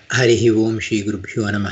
ಹರಿ ಓಂ ಶ್ರೀ ಗುರುಭ್ಯೋ ನಮಃ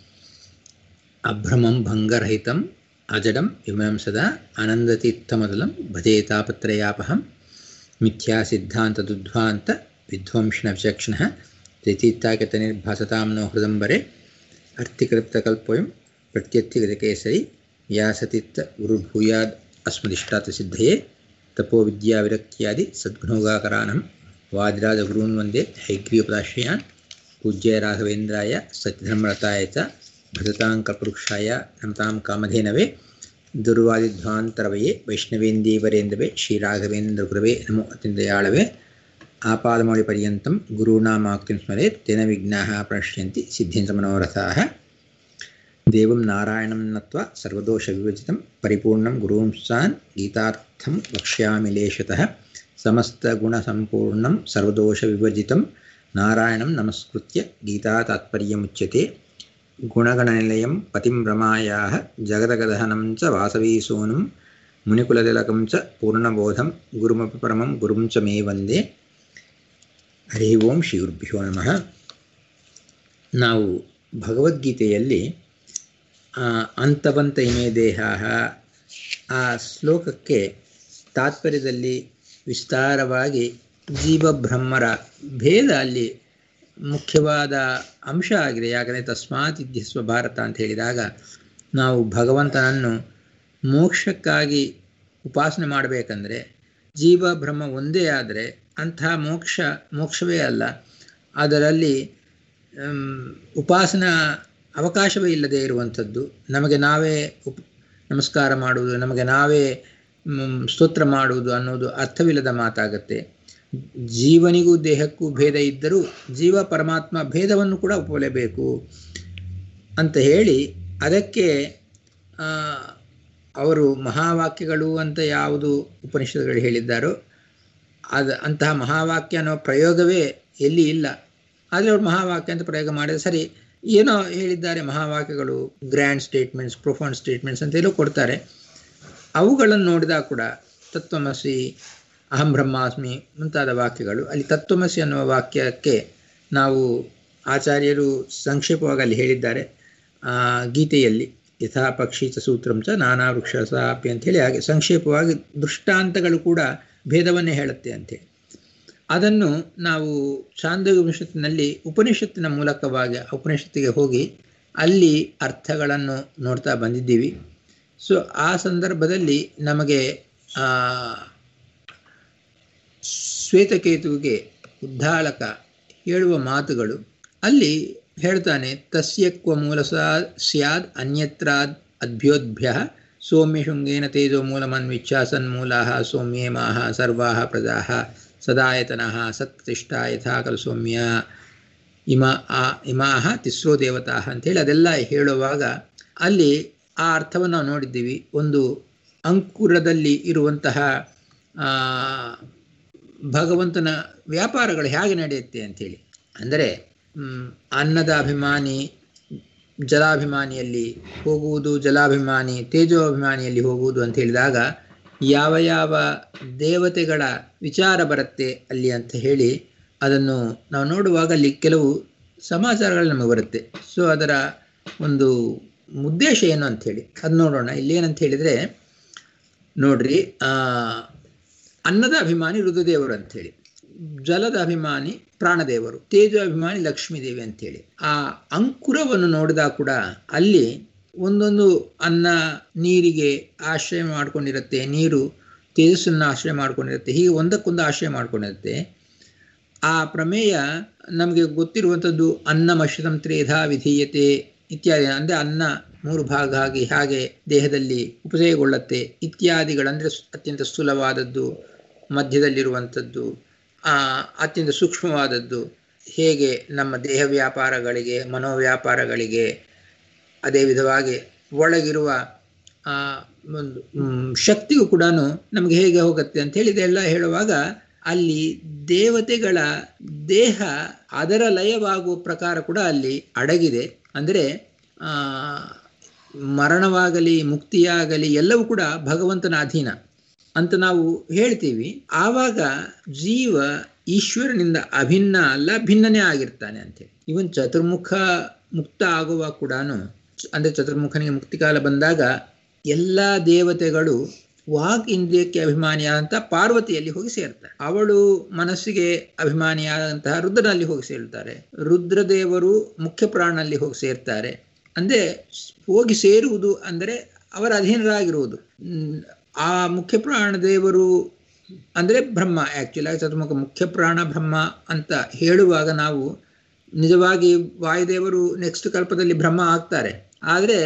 ಅಭ್ರಮಂ ಭಂಗರಹಿತಂ ಅಜಡಂ ವಿಮಂ ಸದಾ ಆನಂದತೀರ್ಥಮದಲಂ ಭಜೇತಾಪತ್ರಯಾಪಹಂ ಮಿಥ್ಯಾ ಸಿದ್ಧಾಂತದುಧ್ವಾಂತ ವಿಧ್ವಂಸನ ವಿಚಕ್ಷಣಃ ತ್ರಿತೀರ್ಥಾಗತನಿರ್ಭಾಸತಾಂ ನೋ ಹೃದಂಬರೆ ಅರ್ಥಿಕೃಪ್ತಕಲ್ಪೋಯಂ ಪ್ರತ್ಯರ್ಥಿಗತಕೇಸರಿ ವ್ಯಾಸತೀರ್ಥ ಗುರುಭೂಯಾದ್ ಅಸ್ಮದಿಷ್ಟಾತ ಸಿದ್ಧಯೇ ತಪೋವಿದ್ಯಾವಿರಕ್ತ್ಯಾದಿ ಸದ್ಗುಣೋಗಾಕರಾನಂ ವಾದಿರಾಜಗುರೂನ್ ವಂದೇ ಹೈಗ್ರೀವದಾಶ್ರಯಾನ್ ಪೂಜ್ಯ ರಾಘವೇಂದ್ರಾಯ ಸತ್ಯಧರ್ಮರತಾಯ ಚ ಭಜತಾಂಕಪುರುಷಾಯ ನಮತಾಂ ಕಾಮಧೇನವೇ ದುರ್ವಾದಿಧ್ವಾಂತರವಯೇ ವೈಷ್ಣವೇಂದೀವರೇಂದವೇ ಶ್ರೀರಾಘವೇಂದ್ರ ಗುರವೇ ನಮೋ ಅತ್ಯಂತಯಾಳವೇ ಆಪಾದಮೌಳಿ ಪರ್ಯಂತಂ ಗುರುಣಾಮಾಕ್ತಿಂ ಸ್ಮರೆ ತೇನ ವಿಘ್ನಾಃ ಪ್ರಣಶ್ಯಂತಿ ಸಿದ್ಧೇಂದ್ರ ಮನೋರಥಾಃ ದೇವಂ ನಾರಾಯಣಂ ನತ್ವ ಸರ್ವದೋಷವಿವಜಿತಂ ಪರಿಪೂರ್ಣಂ ಗುರುಂಸಾನ್ ಗೀತಾರ್ಥಂ ವಕ್ಷ್ಯಾಮಿ ಲೇಷತಃ ಸಮಸ್ತಗುಣಸಂಪೂರ್ಣಂ ಸರ್ವದೋಷವಿವಜಿತಂ ನಾರಾಯಣಂ ನಮಸ್ಕೃತ್ಯ ಗೀತಾತಾತ್ಪರ್ಯಮುಚ್ಯತೆ ಗುಣಗಣನಿಲಯಂ ಪತಿಂ ರಮಾಯಾः ಜಗದಗದಹನಂ ಚ ವಾಸವೀಸೂನುಂ ಮುನಿಕುಲತಿಲಕಂ ಚ ಪೂರ್ಣಬೋಧಂ ಗುರುಮಪಿ ಪರಮಂ ಗುರುಂ ಚ ಮೇ ವಂದೇ ಹರಿ ಓಂ ಶ್ರೀ ಗುರುಭ್ಯೋ ನಮಃ ನಾವು ಭಗವದ್ಗೀತೆಯಲ್ಲಿ ಅಂತವಂತ ಇಮೇ ದೇಹ ಆ ಶ್ಲೋಕಕ್ಕೆ ತಾತ್ಪರ್ಯದಲ್ಲಿ ವಿಸ್ತಾರವಾಗಿ ಜೀವಬ್ರಹ್ಮರ ಭೇದ ಅಲ್ಲಿ ಮುಖ್ಯವಾದ ಅಂಶ ಆಗಿದೆ ಯಾಕಂದರೆ ತಸ್ಮಾತ್ ಇದ್ಯಸ್ವ ಭಾರತ ಅಂತ ಹೇಳಿದಾಗ ನಾವು ಭಗವಂತನನ್ನು ಮೋಕ್ಷಕ್ಕಾಗಿ ಉಪಾಸನೆ ಮಾಡಬೇಕಂದ್ರೆ ಜೀವ ಬ್ರಹ್ಮ ಒಂದೇ ಆದರೆ ಅಂತಹ ಮೋಕ್ಷ ಮೋಕ್ಷವೇ ಅಲ್ಲ ಅದರಲ್ಲಿ ಉಪಾಸನಾ ಅವಕಾಶವೇ ಇಲ್ಲದೆ ಇರುವಂಥದ್ದು ನಮಗೆ ನಾವೇ ಉಪ್ ನಮಸ್ಕಾರ ಮಾಡುವುದು ನಮಗೆ ನಾವೇ ಸ್ತೋತ್ರ ಮಾಡುವುದು ಅನ್ನೋದು ಅರ್ಥವಿಲ್ಲದ ಮಾತಾಗತ್ತೆ ಜೀವನಿಗೂ ದೇಹಕ್ಕೂ ಭೇದ ಇದ್ದರೂ ಜೀವ ಪರಮಾತ್ಮ ಭೇದವನ್ನು ಕೂಡ ಒಪ್ಪಲೇಬೇಕು ಅಂತ ಹೇಳಿ ಅದಕ್ಕೆ ಅವರು ಮಹಾವಾಕ್ಯಗಳು ಅಂತ ಯಾವುದು ಉಪನಿಷತ್ತುಗಳು ಹೇಳಿದ್ದಾರೋ ಅದು ಅಂತಹ ಮಹಾವಾಕ್ಯ ಅನ್ನೋ ಪ್ರಯೋಗವೇ ಎಲ್ಲಿ ಇಲ್ಲ ಆದರೆ ಅವರು ಮಹಾವಾಕ್ಯ ಅಂತ ಪ್ರಯೋಗ ಮಾಡಿದ್ರೆ ಸರಿ ಏನೋ ಹೇಳಿದ್ದಾರೆ ಮಹಾವಾಕ್ಯಗಳು ಗ್ರ್ಯಾಂಡ್ ಸ್ಟೇಟ್ಮೆಂಟ್ಸ್ ಪ್ರೊಫೌಂಡ್ ಸ್ಟೇಟ್ಮೆಂಟ್ಸ್ ಅಂತ ಎಲ್ಲೋ ಕೊಡ್ತಾರೆ ಅವುಗಳನ್ನು ನೋಡಿದಾಗ ಕೂಡ ತತ್ವಮಸಿ ಅಹಂ ಬ್ರಹ್ಮಾಸ್ಮಿ ಮುಂತಾದ ವಾಕ್ಯಗಳು ಅಲ್ಲಿ ತತ್ವಮಸಿ ಅನ್ನುವ ವಾಕ್ಯಕ್ಕೆ ನಾವು ಆಚಾರ್ಯರು ಸಂಕ್ಷೇಪವಾಗಿ ಅಲ್ಲಿ ಹೇಳಿದ್ದಾರೆ ಗೀತೆಯಲ್ಲಿ ಯಥಾ ಪಕ್ಷಿ ಚ ಸೂತ್ರಂ ಚ ನಾನಾ ವೃಕ್ಷ ಸಾಪಿ ಅಂಥೇಳಿ ಹಾಗೆ ಸಂಕ್ಷೇಪವಾಗಿ ದೃಷ್ಟಾಂತಗಳು ಕೂಡ ಭೇದವನ್ನೇ ಹೇಳುತ್ತೆ ಅಂಥೇಳಿ ಅದನ್ನು ನಾವು ಚಾಂದೋಗ ಉಪನಿಷತ್ತಿನಲ್ಲಿ ಉಪನಿಷತ್ತಿನ ಮೂಲಕವಾಗಿ ಉಪನಿಷತ್ತಿಗೆ ಹೋಗಿ ಅಲ್ಲಿ ಅರ್ಥಗಳನ್ನು ನೋಡ್ತಾ ಬಂದಿದ್ದೀವಿ ಸೊ ಆ ಸಂದರ್ಭದಲ್ಲಿ ನಮಗೆ ಶ್ವೇತಕೇತುವಿಗೆ ಉದ್ದಾಳಕ ಹೇಳುವ ಮಾತುಗಳು ಅಲ್ಲಿ ಹೇಳ್ತಾನೆ ತಸ್ಯಕ್ವ ಮೂಲಸ ಸ್ಯಾದ್ ಅನ್ಯತ್ರಾದ್ ಅದ್ಭ್ಯೋದ್ಭ್ಯ ಸೌಮ್ಯ ಶೃಂಗೇನ ತೇಜೋ ಮೂಲಮನ್ವಿಚ್ಛಾಸನ್ಮೂಲಾ ಸೌಮ್ಯೇ ಮಾಹ ಸರ್ವಾ ಪ್ರಜಾ ಸದಾಯತನಃ ಸತ್ಪ್ರತಿಷ್ಠ ಯಥಾ ಖಲು ಸೌಮ್ಯ ಇಮ ಆ ಇಮಾಹ ತಿಸ್ರೋ ದೇವತಾ ಅಂಥೇಳಿ ಅದೆಲ್ಲ ಹೇಳುವಾಗ ಅಲ್ಲಿ ಆ ಅರ್ಥವನ್ನು ನಾವು ನೋಡಿದ್ದೀವಿ ಒಂದು ಅಂಕುರದಲ್ಲಿ ಇರುವಂತಹ ಭಗವಂತನ ವ್ಯಾಪಾರಗಳು ಹೇಗೆ ನಡೆಯುತ್ತೆ ಅಂಥೇಳಿ ಅಂದರೆ ಅನ್ನದ ಅಭಿಮಾನಿ ಜಲಾಭಿಮಾನಿಯಲ್ಲಿ ಹೋಗುವುದು ಜಲಾಭಿಮಾನಿ ತೇಜೋಭಿಮಾನಿಯಲ್ಲಿ ಹೋಗುವುದು ಅಂತ ಹೇಳಿದಾಗ ಯಾವ ಯಾವ ದೇವತೆಗಳ ವಿಚಾರ ಬರುತ್ತೆ ಅಲ್ಲಿ ಅಂತ ಹೇಳಿ ಅದನ್ನು ನಾವು ನೋಡುವಾಗ ಅಲ್ಲಿ ಕೆಲವು ಸಮಾಚಾರಗಳು ನಮಗೆ ಬರುತ್ತೆ ಸೊ ಅದರ ಒಂದು ಉದ್ದೇಶ ಏನು ಅಂಥೇಳಿ ಅದು ನೋಡೋಣ ಇಲ್ಲೇನಂತ ಹೇಳಿದರೆ ನೋಡ್ರಿ ಅನ್ನದ ಅಭಿಮಾನಿ ರುದ್ರದೇವರು ಅಂಥೇಳಿ ಜಲದ ಅಭಿಮಾನಿ ಪ್ರಾಣದೇವರು ತೇಜೋ ಅಭಿಮಾನಿ ಲಕ್ಷ್ಮೀದೇವಿ ಅಂಥೇಳಿ ಆ ಅಂಕುರವನ್ನು ನೋಡಿದಾಗ ಕೂಡ ಅಲ್ಲಿ ಒಂದೊಂದು ಅನ್ನ ನೀರಿಗೆ ಆಶ್ರಯ ಮಾಡ್ಕೊಂಡಿರುತ್ತೆ ನೀರು ತೇಜಸ್ಸನ್ನು ಆಶ್ರಯ ಮಾಡ್ಕೊಂಡಿರುತ್ತೆ ಹೀಗೆ ಒಂದಕ್ಕೊಂದು ಆಶ್ರಯ ಮಾಡ್ಕೊಂಡಿರುತ್ತೆ ಆ ಪ್ರಮೇಯ ನಮಗೆ ಗೊತ್ತಿರುವಂಥದ್ದು ಅನ್ನ ಮಶ್ರಂ ತ್ರೇಧಾ ವಿಧೀಯತೆ ಇತ್ಯಾದಿ ಅಂದರೆ ಅನ್ನ ಮೂರು ಭಾಗ ಆಗಿ ಹಾಗೆ ದೇಹದಲ್ಲಿ ಉಪಚಯಗೊಳ್ಳುತ್ತೆ ಇತ್ಯಾದಿಗಳಂದರೆ ಅತ್ಯಂತ ಸ್ಥೂಲವಾದದ್ದು ಮಧ್ಯದಲ್ಲಿರುವಂಥದ್ದು ಅತ್ಯಂತ ಸೂಕ್ಷ್ಮವಾದದ್ದು ಹೇಗೆ ನಮ್ಮ ದೇಹ ವ್ಯಾಪಾರಗಳಿಗೆ ಮನೋವ್ಯಾಪಾರಗಳಿಗೆ ಅದೇ ವಿಧವಾಗಿ ಒಳಗಿರುವ ಒಂದು ಶಕ್ತಿಯು ಕೂಡ ನಮಗೆ ಹೇಗೆ ಹೋಗುತ್ತೆ ಅಂತ ಹೇಳಿ ಇದೆಲ್ಲ ಹೇಳುವಾಗ ಅಲ್ಲಿ ದೇವತೆಗಳ ದೇಹ ಅದರ ಲಯವಾಗುವ ಪ್ರಕಾರ ಕೂಡ ಅಲ್ಲಿ ಅಡಗಿದೆ ಅಂದರೆ ಮರಣವಾಗಲಿ ಮುಕ್ತಿಯಾಗಲಿ ಎಲ್ಲವೂ ಕೂಡ ಭಗವಂತನ ಅಧೀನ ಅಂತ ನಾವು ಹೇಳ್ತೀವಿ ಆವಾಗ ಜೀವ ಈಶ್ವರನಿಂದ ಅಭಿನ್ನ ಅಲ್ಲ ಭಿನ್ನನೇ ಆಗಿರ್ತಾನೆ ಅಂತೇಳಿ ಇವನ್ ಚತುರ್ಮುಖ ಮುಕ್ತ ಆಗುವ ಕೂಡ ಅಂದರೆ ಚತುರ್ಮುಖನಿಗೆ ಮುಕ್ತಿಕಾಲ ಬಂದಾಗ ಎಲ್ಲ ದೇವತೆಗಳು ವಾಕ್ ಇಂದ್ರಿಯಕ್ಕೆ ಅಭಿಮಾನಿಯಾದಂಥ ಪಾರ್ವತಿಯಲ್ಲಿ ಹೋಗಿ ಸೇರ್ತಾರೆ ಅವಳು ಮನಸ್ಸಿಗೆ ಅಭಿಮಾನಿಯಾದಂತಹ ರುದ್ರನಲ್ಲಿ ಹೋಗಿ ಸೇರ್ತಾರೆ ರುದ್ರದೇವರು ಮುಖ್ಯ ಪ್ರಾಣನಲ್ಲಿ ಹೋಗಿ ಸೇರ್ತಾರೆ ಅಂದರೆ ಹೋಗಿ ಸೇರುವುದು ಅಂದರೆ ಅವರ ಅಧೀನರಾಗಿರುವುದು ಆ ಮುಖ್ಯ ಪ್ರಾಣ ದೇವರು ಅಂದರೆ ಬ್ರಹ್ಮ ಆ್ಯಕ್ಚುಲಿ ಚತುರ್ಮುಖ ಮುಖ್ಯ ಪ್ರಾಣ ಬ್ರಹ್ಮ ಅಂತ ಹೇಳುವಾಗ ನಾವು ನಿಜವಾಗಿ ವಾಯುದೇವರು ನೆಕ್ಸ್ಟ್ ಕಲ್ಪದಲ್ಲಿ ಬ್ರಹ್ಮ ಆಗ್ತಾರೆ ಆದರೆ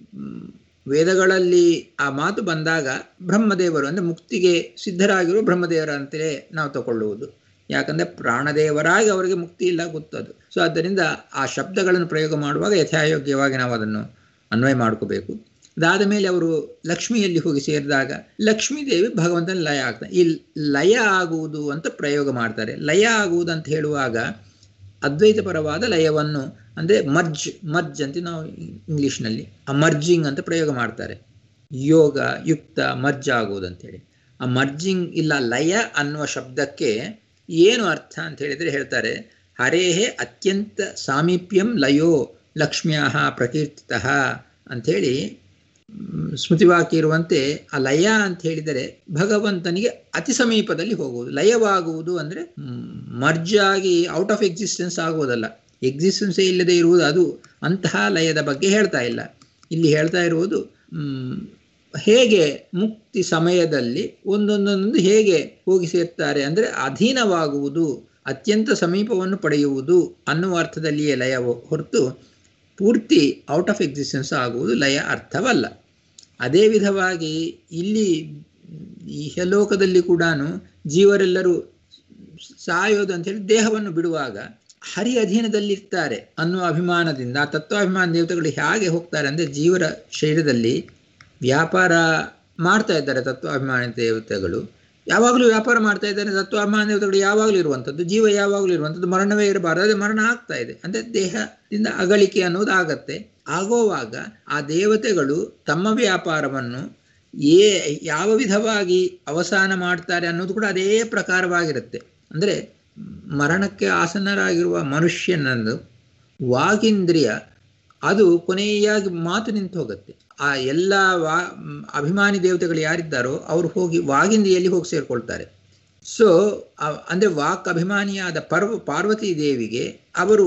ವೇದಗಳಲ್ಲಿ ಆ ಮಾತು ಬಂದಾಗ ಬ್ರಹ್ಮದೇವರು ಅಂದರೆ ಮುಕ್ತಿಗೆ ಸಿದ್ಧರಾಗಿರುವ ಬ್ರಹ್ಮದೇವರ ಅಂತಲೇ ನಾವು ತಗೊಳ್ಳುವುದು ಯಾಕಂದರೆ ಪ್ರಾಣದೇವರಾಗಿ ಅವರಿಗೆ ಮುಕ್ತಿ ಇಲ್ಲ ಗೊತ್ತದು ಸೊ ಆದ್ದರಿಂದ ಆ ಶಬ್ದಗಳನ್ನು ಪ್ರಯೋಗ ಮಾಡುವಾಗ ಯಥಾಯೋಗ್ಯವಾಗಿ ನಾವು ಅದನ್ನು ಅನ್ವಯ ಮಾಡ್ಕೋಬೇಕು ಅದಾದ ಮೇಲೆ ಅವರು ಲಕ್ಷ್ಮಿಯಲ್ಲಿ ಹೋಗಿ ಸೇರಿದಾಗ ಲಕ್ಷ್ಮೀದೇವಿ ಭಗವಂತನ ಲಯ ಆಗ್ತಾನೆ ಈ ಲಯ ಆಗುವುದು ಅಂತ ಪ್ರಯೋಗ ಮಾಡ್ತಾರೆ ಲಯ ಆಗುವುದು ಅಂತ ಹೇಳುವಾಗ ಅದ್ವೈತ ಪರವಾದ ಲಯವನ್ನು ಅಂದರೆ ಮರ್ಜ್ ಮರ್ಜ್ ಅಂತ ನಾವು ಇಂಗ್ಲೀಷ್ನಲ್ಲಿ ಆ ಮರ್ಜಿಂಗ್ ಅಂತ ಪ್ರಯೋಗ ಮಾಡ್ತಾರೆ ಯೋಗ ಯುಕ್ತ ಮರ್ಜ್ ಆಗುವುದು ಅಂತೇಳಿ ಆ ಮರ್ಜಿಂಗ್ ಇಲ್ಲ ಲಯ ಅನ್ನುವ ಶಬ್ದಕ್ಕೆ ಏನು ಅರ್ಥ ಅಂತ ಹೇಳಿದರೆ ಹೇಳ್ತಾರೆ ಹರೇಹೇ ಅತ್ಯಂತ ಸಾಮೀಪ್ಯಂ ಲಯೋ ಲಕ್ಷ್ಮ್ಯಾ ಪ್ರಕೀರ್ತಿತ ಅಂಥೇಳಿ ಸ್ಮೃತಿವಾಕ್ಯ ಇರುವಂತೆ ಆ ಲಯ ಅಂತ ಹೇಳಿದರೆ ಭಗವಂತನಿಗೆ ಅತಿ ಸಮೀಪದಲ್ಲಿ ಹೋಗುವುದು ಲಯವಾಗುವುದು ಅಂದರೆ ಮರ್ಜ್ ಆಗಿ ಔಟ್ ಆಫ್ ಎಕ್ಸಿಸ್ಟೆನ್ಸ್ ಆಗುವುದಲ್ಲ ಎಕ್ಸಿಸ್ಟೆನ್ಸೇ ಇಲ್ಲದೆ ಇರುವುದು ಅದು ಅಂತಹ ಲಯದ ಬಗ್ಗೆ ಹೇಳ್ತಾ ಇಲ್ಲ ಇಲ್ಲಿ ಹೇಳ್ತಾ ಇರುವುದು ಹೇಗೆ ಮುಕ್ತಿ ಸಮಯದಲ್ಲಿ ಒಂದೊಂದೊಂದು ಹೇಗೆ ಹೋಗಿ ಸೇರ್ತಾರೆ ಅಂದರೆ ಅಧೀನವಾಗುವುದು ಅತ್ಯಂತ ಸಮೀಪವನ್ನು ಪಡೆಯುವುದು ಅನ್ನುವ ಅರ್ಥದಲ್ಲಿಯೇ ಲಯ ಹೊರತು ಪೂರ್ತಿ ಔಟ್ ಆಫ್ ಎಕ್ಸಿಸ್ಟೆನ್ಸ್ ಆಗುವುದು ಲಯ ಅರ್ಥವಲ್ಲ ಅದೇ ವಿಧವಾಗಿ ಇಲ್ಲಿ ಈ ಲೋಕದಲ್ಲಿ ಕೂಡ ಜೀವರೆಲ್ಲರೂ ಸಾಯೋದು ಅಂತ ಹೇಳಿ ದೇಹವನ್ನು ಬಿಡುವಾಗ ಹರಿ ಅಧೀನದಲ್ಲಿರ್ತಾರೆ ಅನ್ನುವ ಅಭಿಮಾನದಿಂದ ಆ ತತ್ವಾಭಿಮಾನ ದೇವತೆಗಳು ಹೇಗೆ ಹೋಗ್ತಾರೆ ಅಂದರೆ ಜೀವರ ಶರೀರದಲ್ಲಿ ವ್ಯಾಪಾರ ಮಾಡ್ತಾ ಇದ್ದಾರೆ ತತ್ವಾಭಿಮಾನ ದೇವತೆಗಳು ಯಾವಾಗಲೂ ವ್ಯಾಪಾರ ಮಾಡ್ತಾ ಇದ್ದಾರೆ ತತ್ವಾಭಿಮಾನ ದೇವತೆಗಳು ಯಾವಾಗಲೂ ಇರುವಂಥದ್ದು ಜೀವ ಯಾವಾಗಲೂ ಇರುವಂಥದ್ದು ಮರಣವೇ ಇರಬಾರದು ಅದೇ ಮರಣ ಆಗ್ತಾ ಇದೆ ಅಂದರೆ ದೇಹದಿಂದ ಅಗಳಿಕೆ ಅನ್ನೋದು ಆಗತ್ತೆ ಆಗೋವಾಗ ಆ ದೇವತೆಗಳು ತಮ್ಮ ವ್ಯಾಪಾರವನ್ನು ಏ ಯಾವ ವಿಧವಾಗಿ ಅವಸಾನ ಮಾಡ್ತಾರೆ ಅನ್ನೋದು ಕೂಡ ಅದೇ ಪ್ರಕಾರವಾಗಿರುತ್ತೆ ಅಂದರೆ ಮರಣಕ್ಕೆ ಆಸನ್ನರಾಗಿರುವ ಮನುಷ್ಯನನ್ನು ವಾಗಿಂದ್ರಿಯ ಅದು ಕೊನೆಯಾಗಿ ಮಾತು ನಿಂತು ಹೋಗುತ್ತೆ ಆ ಎಲ್ಲ ವಾ ಅಭಿಮಾನಿ ದೇವತೆಗಳು ಯಾರಿದ್ದಾರೋ ಅವರು ಹೋಗಿ ವಾಗಿಂದ್ರಿಯಲ್ಲಿ ಹೋಗಿ ಸೇರ್ಕೊಳ್ತಾರೆ ಸೊ ಅಂದರೆ ವಾಕ್ ಅಭಿಮಾನಿಯಾದ ಪರ್ವ ಪಾರ್ವತಿ ದೇವಿಗೆ ಅವರು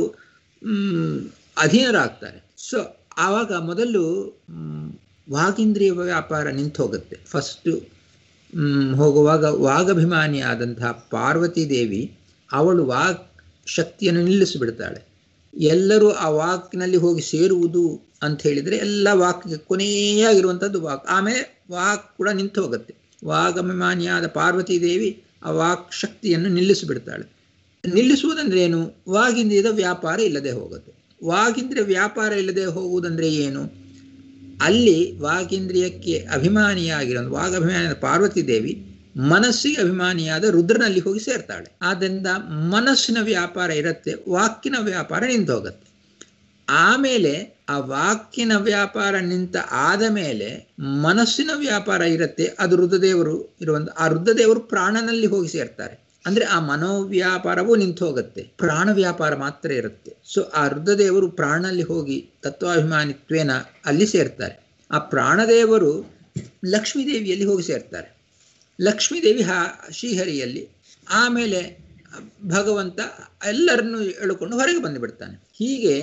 ಅಧೀನರಾಗ್ತಾರೆ ಸೊ ಆವಾಗ ಮೊದಲು ವಾಗೀಂದ್ರಿಯ ವ್ಯಾಪಾರ ನಿಂತು ಹೋಗುತ್ತೆ ಫಸ್ಟು ಹೋಗುವಾಗ ವಾಗಭಿಮಾನಿಯಾದಂತಹ ಪಾರ್ವತಿ ದೇವಿ ಅವಳು ವಾಕ್ ಶಕ್ತಿಯನ್ನು ನಿಲ್ಲಿಸಿಬಿಡ್ತಾಳೆ ಎಲ್ಲರೂ ಆ ವಾಕ್ನಲ್ಲಿ ಹೋಗಿ ಸೇರುವುದು ಅಂತ ಹೇಳಿದರೆ ಎಲ್ಲ ವಾಕ್ಗೆ ಕೊನೆಯಾಗಿರುವಂಥದ್ದು ವಾಕ್ ಆಮೇಲೆ ವಾಕ್ ಕೂಡ ನಿಂತು ಹೋಗುತ್ತೆ ವಾಗಭಿಮಾನಿಯಾದ ಪಾರ್ವತಿ ದೇವಿ ಆ ವಾಕ್ ಶಕ್ತಿಯನ್ನು ನಿಲ್ಲಿಸಿಬಿಡ್ತಾಳೆ ನಿಲ್ಲಿಸುವುದಂದ್ರೆ ಏನು ವಾಗಿಂದ್ರಿಯದ ವ್ಯಾಪಾರ ಇಲ್ಲದೆ ಹೋಗುತ್ತೆ ವಾಗಿಂದ್ರಿಯ ವ್ಯಾಪಾರ ಇಲ್ಲದೆ ಹೋಗುವುದಂದ್ರೆ ಏನು ಅಲ್ಲಿ ವಾಗೀಂದ್ರಿಯಕ್ಕೆ ಅಭಿಮಾನಿಯಾಗಿರೋ ವಾಗಭಿಮಾನಿಯಾದ ಪಾರ್ವತಿ ದೇವಿ ಮನಸ್ಸಿಗೆ ಅಭಿಮಾನಿಯಾದ ರುದ್ರನಲ್ಲಿ ಹೋಗಿ ಸೇರ್ತಾಳೆ ಆದ್ದರಿಂದ ಮನಸ್ಸಿನ ವ್ಯಾಪಾರ ಇರುತ್ತೆ ವಾಕಿನ ವ್ಯಾಪಾರ ನಿಂತು ಹೋಗುತ್ತೆ ಆಮೇಲೆ ಆ ವಾಕಿನ ವ್ಯಾಪಾರ ನಿಂತ ಆದ ಮೇಲೆ ಮನಸ್ಸಿನ ವ್ಯಾಪಾರ ಇರುತ್ತೆ ಅದು ರುದ್ರದೇವರು ಇರುವಂತ ಆ ರುದ್ರದೇವರು ಪ್ರಾಣನಲ್ಲಿ ಹೋಗಿ ಸೇರ್ತಾರೆ ಅಂದ್ರೆ ಆ ಮನೋವ್ಯಾಪಾರವೂ ನಿಂತು ಹೋಗುತ್ತೆ ಪ್ರಾಣ ವ್ಯಾಪಾರ ಮಾತ್ರ ಇರುತ್ತೆ ಸೊ ಆ ರುದ್ರದೇವರು ಪ್ರಾಣಲ್ಲಿ ಹೋಗಿ ತತ್ವಾಭಿಮಾನಿತ್ವೇನ ಅಲ್ಲಿ ಸೇರ್ತಾರೆ ಆ ಪ್ರಾಣದೇವರು ಲಕ್ಷ್ಮೀದೇವಿಯಲ್ಲಿ ಹೋಗಿ ಸೇರ್ತಾರೆ ಲಕ್ಷ್ಮೀದೇವಿ ಹಾ ಶ್ರೀಹರಿಯಲ್ಲಿ ಆಮೇಲೆ ಭಗವಂತ ಎಲ್ಲರನ್ನು ಎಳ್ಕೊಂಡು ಹೊರಗೆ ಬಂದುಬಿಡ್ತಾನೆ ಹೀಗೆ